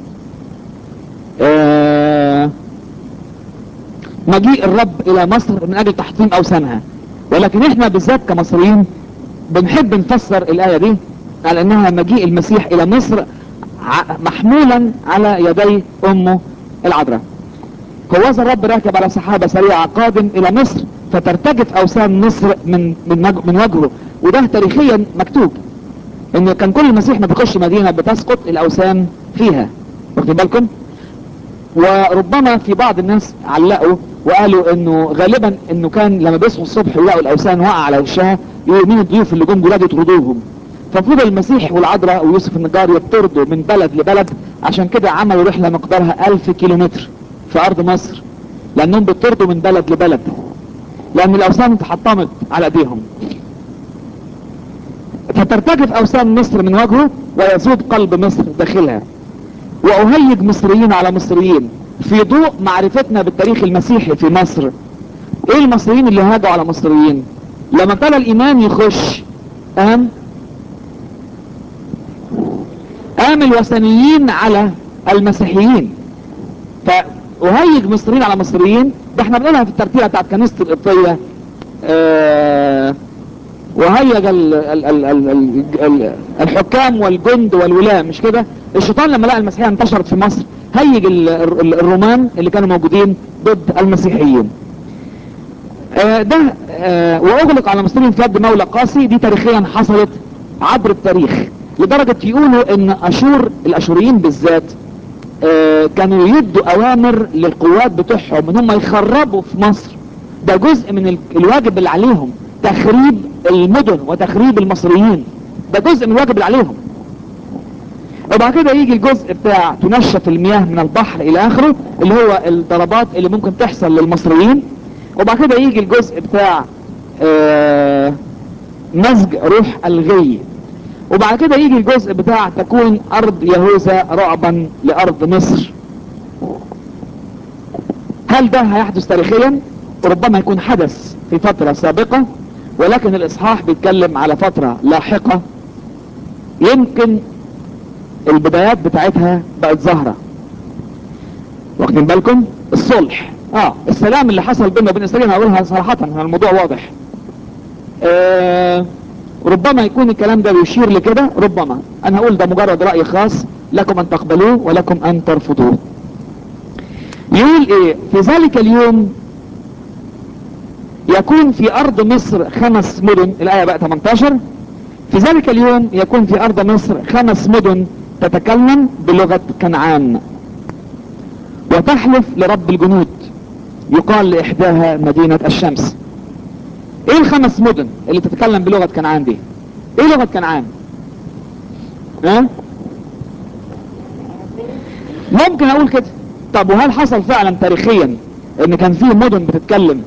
آه، مجيء الرب الى مصر من اجل تحطيم اوثانها ولكن احنا بالذات كمصريين بنحب نفسر الايه دي على انها مجيء المسيح الى مصر ع- محمولا على يدي امه العذراء هوذا الرب راكب على سحابه سريعه قادم الى مصر فترتجف اوثان مصر من من وجه- من وجهه وده تاريخيا مكتوب ان كان كل مسيح ما بيخش مدينه بتسقط الاوثان فيها واخدين بالكم وربما في بعض الناس علقوا وقالوا انه غالبا انه كان لما بيصحوا الصبح يلاقوا الاوثان واقع على وشها يقولوا مين الضيوف اللي جم جولاد يطردوهم ففضل المسيح والعذراء ويوسف النجار يطردوا من بلد لبلد عشان كده عملوا رحله مقدارها ألف كيلومتر في ارض مصر لانهم بيطردوا من بلد لبلد لان الاوثان اتحطمت على ايديهم فترتجف اوثان مصر من وجهه ويذوب قلب مصر داخلها واهيج مصريين على مصريين في ضوء معرفتنا بالتاريخ المسيحي في مصر ايه المصريين اللي هاجوا على مصريين لما ابتدى الايمان يخش قام قام الوثنيين على المسيحيين فأهيج مصريين على مصريين ده احنا بنقولها في الترتيبة بتاعت كنيسة القبطية آه وهيج ال ال ال ال ال ال الحكام والجند والولاة مش كده الشيطان لما لقى المسيحية انتشرت في مصر هيج ال ال الرومان اللي كانوا موجودين ضد المسيحيين آه ده آه واغلق على المصريين في يد مولى قاسي دي تاريخيا حصلت عبر التاريخ لدرجة يقولوا ان اشور الاشوريين بالذات آه كانوا يدوا اوامر للقوات بتوعهم ان هم يخربوا في مصر ده جزء من ال- الواجب اللي عليهم تخريب المدن وتخريب المصريين ده جزء من الواجب اللي عليهم وبعد كده يجي الجزء بتاع تنشف المياه من البحر الى اخره اللي هو الضربات اللي ممكن تحصل للمصريين وبعد كده يجي الجزء بتاع آه مزج روح الغي وبعد كده يجي الجزء بتاع تكون ارض يهوذا رعبا لارض مصر هل ده هيحدث تاريخيا ربما يكون حدث في فترة سابقة ولكن الاصحاح بيتكلم على فترة لاحقة يمكن البدايات بتاعتها بقت ظاهرة واخدين بالكم الصلح اه السلام اللي حصل بيننا وبين اسرائيل هقولها صراحة هو الموضوع واضح آه ربما يكون الكلام ده بيشير لكده ربما انا هقول ده مجرد رأي خاص لكم ان تقبلوه ولكم ان ترفضوه يقول ايه في ذلك اليوم يكون في ارض مصر خمس مدن الايه بقى 18 في ذلك اليوم يكون في ارض مصر خمس مدن تتكلم بلغة كنعان وتحلف لرب الجنود يقال لاحداها مدينة الشمس ايه الخمس مدن اللي تتكلم بلغة كنعان دي ايه لغة كنعان ها ممكن اقول كده طب وهل حصل فعلا تاريخيا ان كان في مدن بتتكلم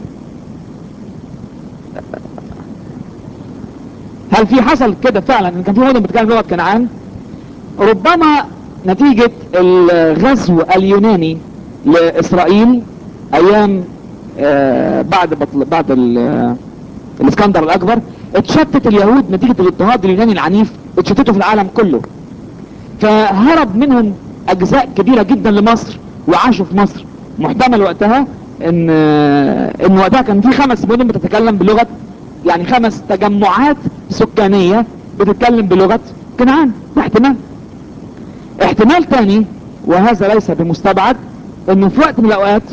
هل في حصل كده فعلا ان كان في مدن بتتكلم لغة كنعان ربما نتيجة الغزو اليوناني لاسرائيل ايام آه بعد بطل بعد ال- الاسكندر الاكبر اتشتت اليهود نتيجة الاضطهاد اليوناني العنيف اتشتتوا في العالم كله فهرب منهم اجزاء كبيرة جدا لمصر وعاشوا في مصر محتمل وقتها ان ان وقتها كان في خمس مدن بتتكلم بلغة يعني خمس تجمعات سكانية بتتكلم بلغة كنعان ده احتمال احتمال تاني وهذا ليس بمستبعد انه في وقت من الاوقات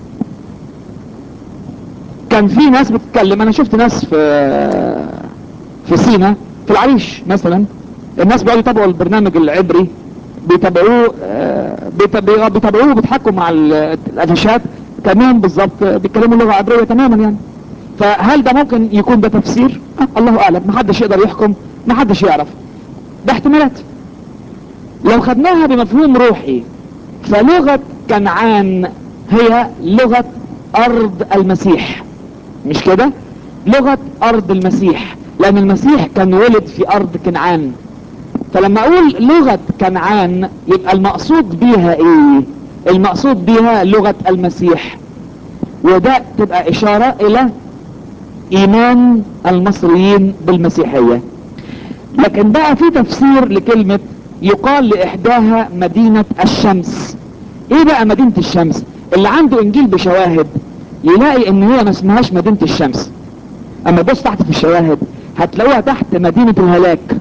كان في ناس بتتكلم انا شفت ناس في في سينا في العريش مثلا الناس بيقعدوا يتابعوا البرنامج العبري بيتابعوه آه، بيتابعوه بيتابعوه وبيضحكوا مع ال- الافيشات تمام بالظبط بيتكلموا لغه عبريه تماما يعني فهل ده ممكن يكون ده تفسير آه الله اعلم محدش يقدر يحكم محدش يعرف ده احتمالات لو خدناها بمفهوم روحي فلغة كنعان هي لغة ارض المسيح مش كده لغة ارض المسيح لان المسيح كان ولد في ارض كنعان فلما اقول لغة كنعان يبقى المقصود بيها ايه المقصود بيها لغة المسيح وده تبقى اشارة الى ايمان المصريين بالمسيحية لكن بقى في تفسير لكلمة يقال لإحداها مدينة الشمس ايه بقى مدينة الشمس اللي عنده انجيل بشواهد يلاقي ان هي ما اسمهاش مدينة الشمس اما تبص تحت في الشواهد هتلاقوها تحت مدينة الهلاك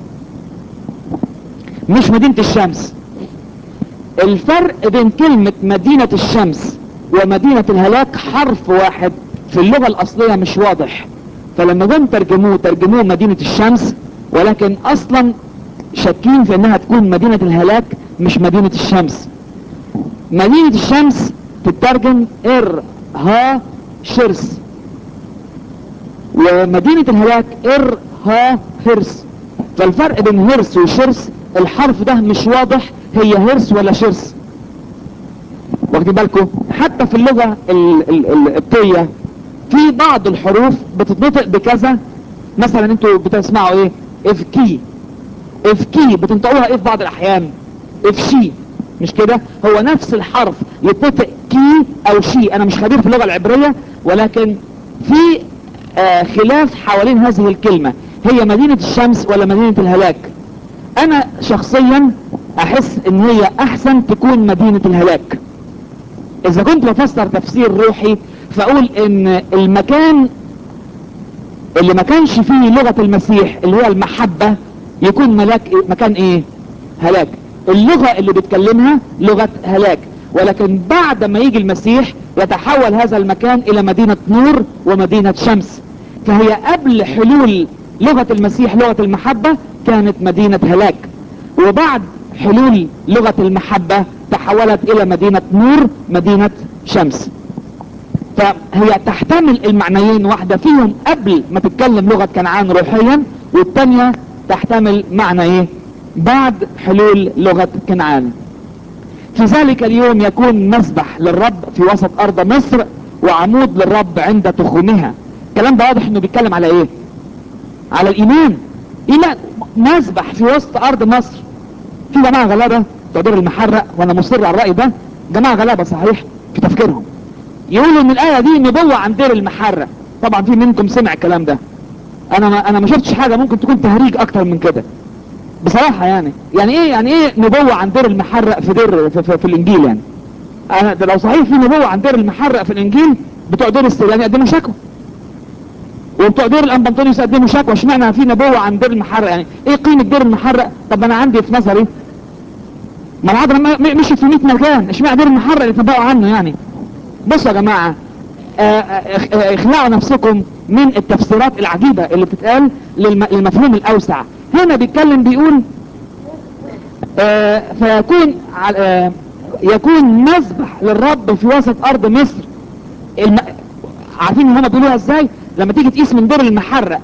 مش مدينة الشمس الفرق بين كلمة مدينة الشمس ومدينة الهلاك حرف واحد في اللغة الاصلية مش واضح فلما جم ترجموه ترجموه مدينة الشمس ولكن اصلا شاكين في انها تكون مدينة الهلاك مش مدينة الشمس مدينة الشمس تترجم ار ها شرس ومدينة الهلاك ار ها هرس فالفرق بين هرس وشرس الحرف ده مش واضح هي هرس ولا شرس واخدين بالكم حتى في اللغة ال- ال- القبطية في بعض الحروف بتتنطق بكذا مثلا انتوا بتسمعوا ايه افكي افكي بتنطقوها ايه في بعض الاحيان افشي مش كده هو نفس الحرف يتنطق كي او شي انا مش خبير في اللغة العبرية ولكن في آه خلاف حوالين هذه الكلمة هي مدينة الشمس ولا مدينة الهلاك انا شخصيا احس ان هي احسن تكون مدينة الهلاك اذا كنت بفسر تفسير روحي فاقول ان المكان اللي ما كانش فيه لغة المسيح اللي هي المحبة يكون ملاك إيه؟ مكان ايه هلاك اللغة اللي بيتكلمها لغة هلاك ولكن بعد ما يجي المسيح يتحول هذا المكان الى مدينة نور ومدينة شمس فهي قبل حلول لغة المسيح لغة المحبة كانت مدينة هلاك وبعد حلول لغة المحبة تحولت الى مدينة نور مدينة شمس فهي تحتمل المعنيين واحدة فيهم قبل ما تتكلم لغة كنعان روحيا والتانية تحتمل معنى ايه بعد حلول لغة كنعان في ذلك اليوم يكون مسبح للرب في وسط ارض مصر وعمود للرب عند تخومها الكلام ده واضح انه بيتكلم على ايه على الايمان ايمان مسبح في وسط ارض مصر في جماعة غلابة تعبير المحرق وانا مصر على الرأي ده جماعة غلابة صحيح في تفكيرهم يقولوا ان الايه دي نبوة عن دير المحرق طبعا في منكم سمع الكلام ده انا ما انا ما شفتش حاجة ممكن تكون تهريج اكتر من كده بصراحة يعني يعني ايه يعني ايه نبوة عن دير المحرق في دير في, في, في الانجيل يعني انا ده لو صحيح في نبوة عن دير المحرق في الانجيل بتوع دير السريان يقدموا شكوى وبتوع دير الانبنطونيوس يقدموا شكوى اشمعنى في نبوة عن دير المحرق يعني ايه قيمة دير المحرق طب انا عندي في نظري ما العذراء مشيت في 100 مكان اشمعنى دير المحرق اللي تنبأوا عنه يعني بصوا يا جماعة آه، آه، آه، اخلعوا نفسكم من التفسيرات العجيبة اللي بتتقال للم- للمفهوم الاوسع هنا بيتكلم بيقول آه، فيكون ع- آه، يكون مذبح للرب في وسط ارض مصر الم... عارفين ان هما بيقولوها ازاي لما تيجي تقيس من دور المحرق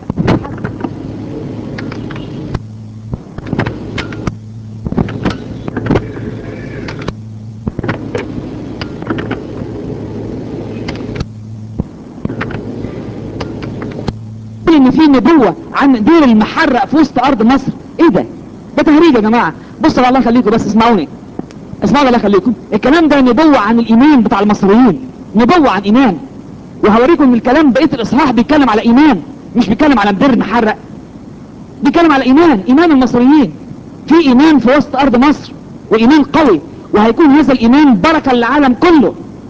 ان في نبوة عن دير المحرق في وسط ارض مصر ايه ده ده تهريج يا جماعة بصوا الله يخليكم بس اسمعوني اسمعوا الله يخليكم الكلام ده نبوة عن الايمان بتاع المصريين نبوة عن ايمان وهوريكم ان الكلام بقية الاصحاح بيتكلم على ايمان مش بيتكلم على دير المحرق بيتكلم على ايمان ايمان المصريين في ايمان في وسط ارض مصر وايمان قوي وهيكون هذا الايمان بركة للعالم كله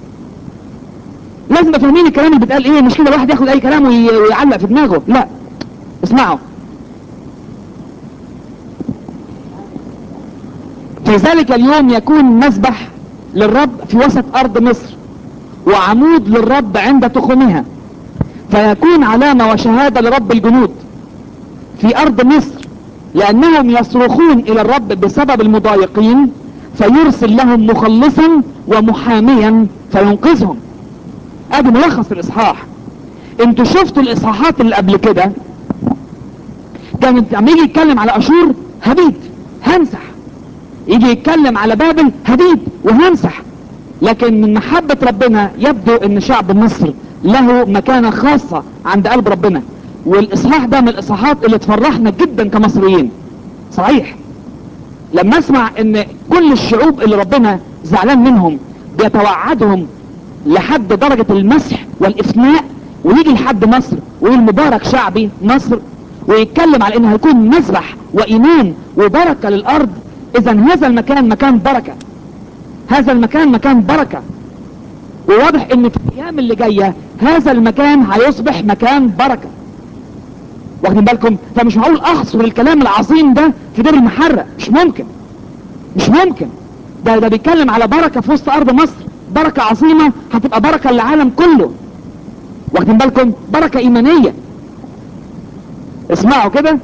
لازم فاهمين الكلام اللي بيتقال ايه مش كده الواحد ياخد اي كلام وي- ويعلق في دماغه لا اسمعوا في ذلك اليوم يكون مسبح للرب في وسط ارض مصر وعمود للرب عند تخمها فيكون علامة وشهادة لرب الجنود في ارض مصر لانهم يصرخون الى الرب بسبب المضايقين فيرسل لهم مخلصا ومحاميا فينقذهم ادي ملخص الاصحاح انتوا شفتوا الاصحاحات اللي قبل كده كانت لما يجي يتكلم على اشور هبيد هنسح يجي يتكلم على بابل هبيد وهنسح لكن من محبة ربنا يبدو ان شعب مصر له مكانة خاصة عند قلب ربنا والاصحاح ده من الاصحاحات اللي تفرحنا جدا كمصريين صحيح لما اسمع ان كل الشعوب اللي ربنا زعلان منهم بيتوعدهم لحد درجة المسح والافناء ويجي لحد مصر ويقول مبارك شعبي مصر ويتكلم على انه هيكون مذبح وايمان وبركة للارض اذا هذا المكان مكان بركة هذا المكان مكان بركة وواضح ان في الايام اللي جاية هذا المكان هيصبح مكان بركة واخدين بالكم فمش معقول احصر الكلام العظيم ده في دير المحرق مش ممكن مش ممكن ده ده بيتكلم على بركة في وسط ارض مصر بركة عظيمة هتبقى بركة للعالم كله واخدين بالكم بركة ايمانية اسمعوا كده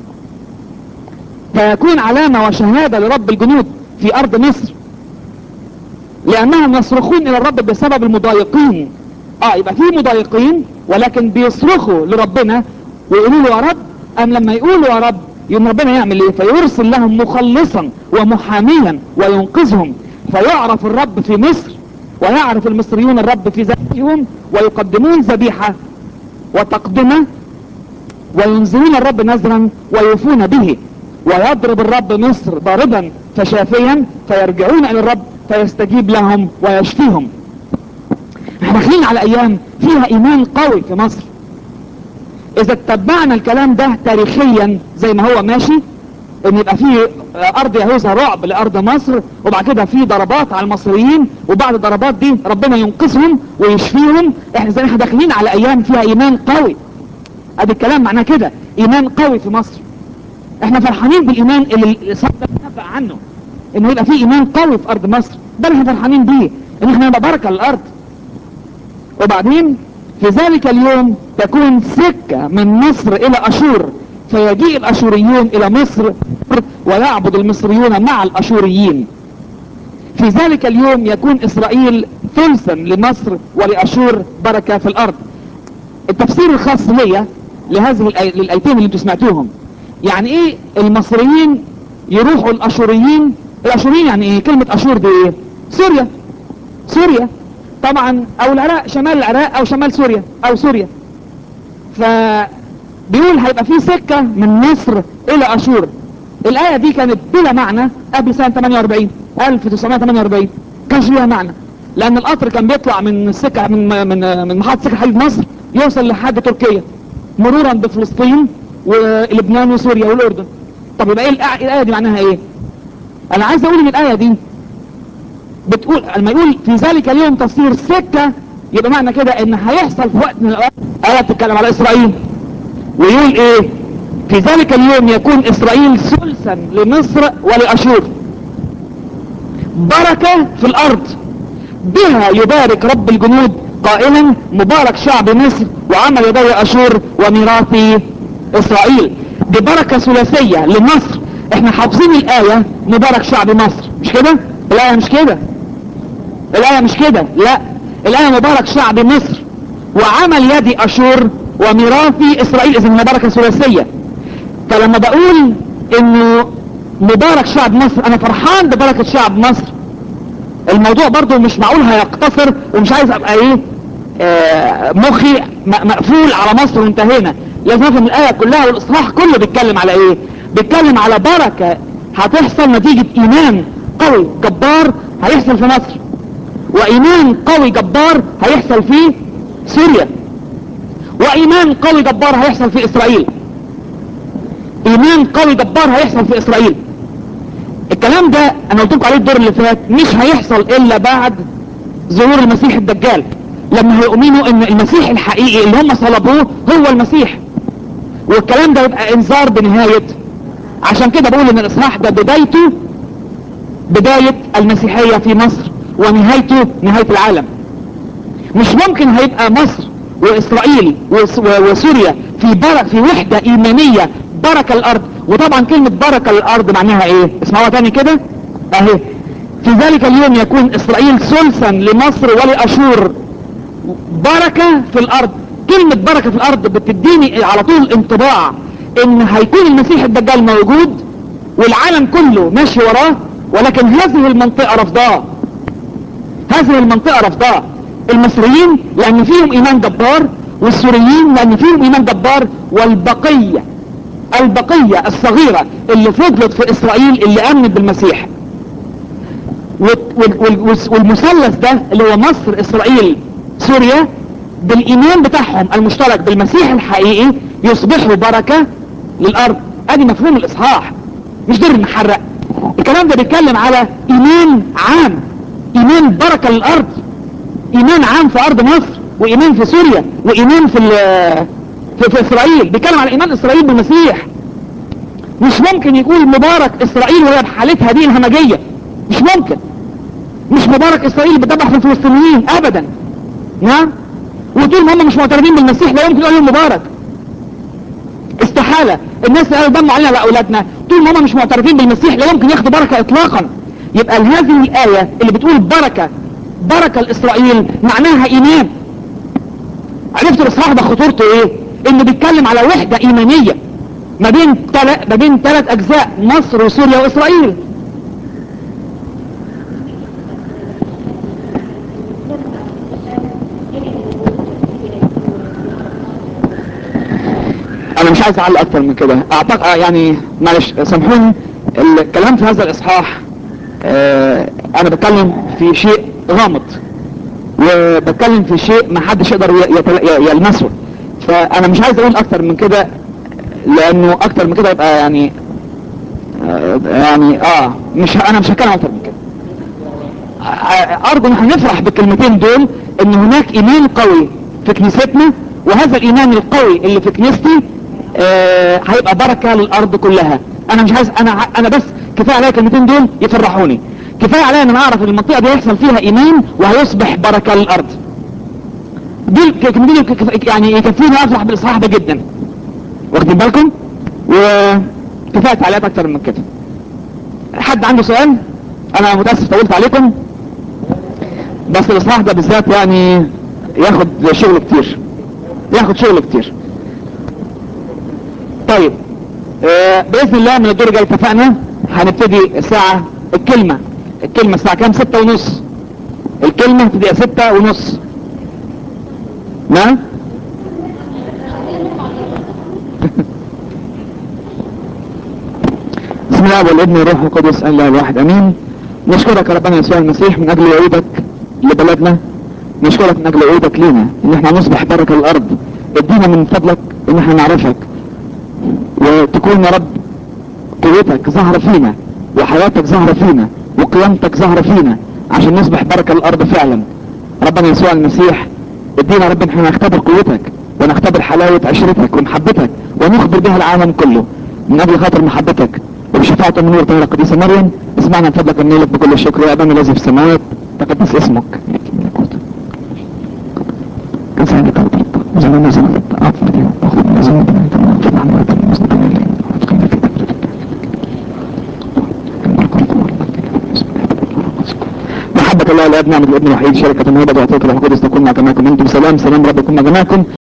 فيكون علامة وشهادة لرب الجنود في ارض مصر لانهم يصرخون الى الرب بسبب المضايقين اه يبقى في مضايقين ولكن بيصرخوا لربنا ويقولوا له يا رب ام لما يقولوا يا رب يوم ربنا يعمل ايه فيرسل لهم مخلصا ومحاميا وينقذهم فيعرف الرب في مصر ويعرف المصريون الرب في ذاتهم ويقدمون ذبيحة وتقدمة وينزلون الرب نذرا ويوفون به ويضرب الرب مصر ضاربا فشافيا فيرجعون الى الرب فيستجيب لهم ويشفيهم احنا داخلين على ايام فيها ايمان قوي في مصر اذا اتبعنا الكلام ده تاريخيا زي ما هو ماشي ان يبقى في ارض يهوذا رعب لارض مصر وبعد كده في ضربات على المصريين وبعد الضربات دي ربنا ينقذهم ويشفيهم احنا زي احنا داخلين على ايام فيها ايمان قوي ادي الكلام معناه كده ايمان قوي في مصر احنا فرحانين بالايمان اللي الصحابه بتنبأ عنه انه يبقى في ايمان قوي في ارض مصر ده اللي احنا فرحانين بيه ان احنا نبقى بركه للارض وبعدين في ذلك اليوم تكون سكة من مصر الى اشور فيجيء الاشوريون الى مصر ويعبد المصريون مع الاشوريين في ذلك اليوم يكون اسرائيل ثلثا لمصر ولاشور بركة في الارض التفسير الخاص ليا لهذه الآي- للايتين اللي انتم سمعتوهم يعني ايه المصريين يروحوا الاشوريين الاشوريين يعني ايه كلمة اشور دي ايه سوريا سوريا طبعا او العراق شمال العراق او شمال سوريا او سوريا فبيقول هيبقى في سكة من مصر الى اشور الاية دي كانت بلا معنى قبل سنة 48 1948 كانش ليها معنى لان القطر كان بيطلع من السكة من من من محطة سكة حديد مصر يوصل لحد تركيا مرورا بفلسطين ولبنان وسوريا والاردن طب يبقى ايه الآ- الايه دي معناها ايه انا عايز اقول ان الايه دي بتقول لما يقول في ذلك اليوم تصير سكة يبقى معنى كده ان هيحصل في وقت من الاوقات ايه بتتكلم على اسرائيل ويقول ايه في ذلك اليوم يكون اسرائيل ثلثا لمصر ولاشور بركة في الارض بها يبارك رب الجنود قائلا مبارك شعب مصر وعمل يدي اشور وميراثي اسرائيل دي بركة ثلاثية لمصر احنا حافظين الاية مبارك شعب مصر مش كده الاية مش كده الاية مش كده لا الاية مبارك شعب مصر وعمل يدي اشور وميراثي اسرائيل اذا بركة ثلاثية فلما بقول انه مبارك شعب مصر انا فرحان ببركة شعب مصر الموضوع برضو مش معقول هيقتصر ومش عايز ابقى ايه آه مخي م- مقفول على مصر وانتهينا لازم افهم الايه كلها والاصحاح كله بيتكلم على ايه بيتكلم على بركه هتحصل نتيجه ايمان قوي جبار هيحصل في مصر وايمان قوي جبار هيحصل في سوريا وايمان قوي جبار هيحصل في اسرائيل ايمان قوي جبار هيحصل في اسرائيل الكلام ده انا قلت لكم عليه الدور اللي فات مش هيحصل الا بعد ظهور المسيح الدجال لما هيؤمنوا ان المسيح الحقيقي اللي هم صلبوه هو المسيح والكلام ده يبقى انذار بنهاية عشان كده بقول ان الاصحاح ده بدايته بداية المسيحية في مصر ونهايته نهاية العالم مش ممكن هيبقى مصر واسرائيل وس- و- وسوريا في بركة في وحدة ايمانية بركة الارض وطبعا كلمة بركة الارض معناها ايه اسمعوها تاني كده اهي في ذلك اليوم يكون اسرائيل ثلثا لمصر ولاشور بركة في الارض كلمة بركة في الارض بتديني على طول انطباع ان هيكون المسيح الدجال موجود والعالم كله ماشي وراه ولكن هذه المنطقة رفضاه هذه المنطقة رفضاه المصريين لان فيهم ايمان جبار والسوريين لان فيهم ايمان جبار والبقية البقية الصغيرة اللي فضلت في اسرائيل اللي امنت بالمسيح وال- وال- وال- والمثلث ده اللي هو مصر اسرائيل سوريا بالايمان بتاعهم المشترك بالمسيح الحقيقي يصبحوا بركة للارض ادي مفهوم الاصحاح مش دور المحرق الكلام ده بيتكلم على ايمان عام ايمان بركة للارض ايمان عام في ارض مصر وايمان في سوريا وايمان في ال- في, في اسرائيل بيتكلم على ايمان اسرائيل بالمسيح مش ممكن يقول مبارك اسرائيل وهي بحالتها دي الهمجية مش ممكن مش مبارك اسرائيل بتذبح في الفلسطينيين ابدا نعم وطول ما هم مش معترفين بالمسيح لا يمكن يقولوا مبارك استحالة الناس اللي قالوا ضموا علينا لاولادنا طول ما هم مش معترفين بالمسيح لا يمكن ياخدوا بركة اطلاقا يبقى هذه الآية اللي بتقول بركة بركة لإسرائيل معناها إيمان عرفت الإصحاح ده خطورته إيه؟ إنه بيتكلم على وحدة إيمانية ما بين تل... ما بين ثلاث أجزاء مصر وسوريا وإسرائيل انا مش عايز اعلق اكتر من كده اعتقد آه يعني معلش سامحوني الكلام في هذا الاصحاح آه انا بتكلم في شيء غامض وبتكلم في شيء ما حدش يقدر ي- يتل- ي- يلمسه فانا مش عايز اقول اكتر من كده لانه اكتر من كده يبقى يعني آه يعني اه مش ه- انا مش هتكلم اكتر من كده آه، ارجو ان احنا نفرح بالكلمتين دول ان هناك ايمان قوي في كنيستنا وهذا الايمان القوي اللي في كنيستي آه، هيبقى بركة للارض كلها انا مش عايز انا ع- انا بس كفاية عليا الكلمتين دول يفرحوني كفاية عليا ان انا اعرف ان المنطقة دي هيحصل فيها ايمان وهيصبح بركة للارض دول الكلمتين يك- يك- يعني يكفيني افرح بالاصحاح ده جدا واخدين بالكم وكفاية تعليقات اكتر من كده حد عنده سؤال انا متاسف طولت عليكم بس الاصلاح ده بالذات يعني ياخد شغل كتير ياخد شغل كتير طيب آه باذن الله من الدور الجاي اتفقنا هنبتدي الساعة الكلمة الكلمة الساعة كام ستة ونص الكلمة هتبقى ستة ونص نعم بسم الله والابن والروح القدس الله الواحد امين نشكرك يا ربنا يسوع المسيح من اجل وعودك لبلدنا نشكرك من اجل وعودك لينا ان احنا نصبح بركة الارض ادينا من فضلك ان احنا نعرفك وتكون يا رب قوتك ظاهرة فينا وحياتك ظاهرة فينا وقيامتك ظاهرة فينا عشان نصبح بركة الارض فعلا ربنا يسوع المسيح ادينا يا رب ان احنا نختبر قوتك ونختبر حلاوة عشرتك ومحبتك ونخبر بها العالم كله من اجل خاطر محبتك وبشفاعة ام نور طاهرة القديسة مريم اسمعنا من فضلك ونيلك بكل الشكر يا ابانا الذي في السماوات تقدس اسمك كذلك الارض زمن نزلت اعطني واخذ من زمن في رحمة المسلمين محبة الله الاب نعمة الابن الوحيد شركة الموهبة وعطية الروح القدس تكون مع جميعكم انتم سلام سلام رب يكون مع جميعكم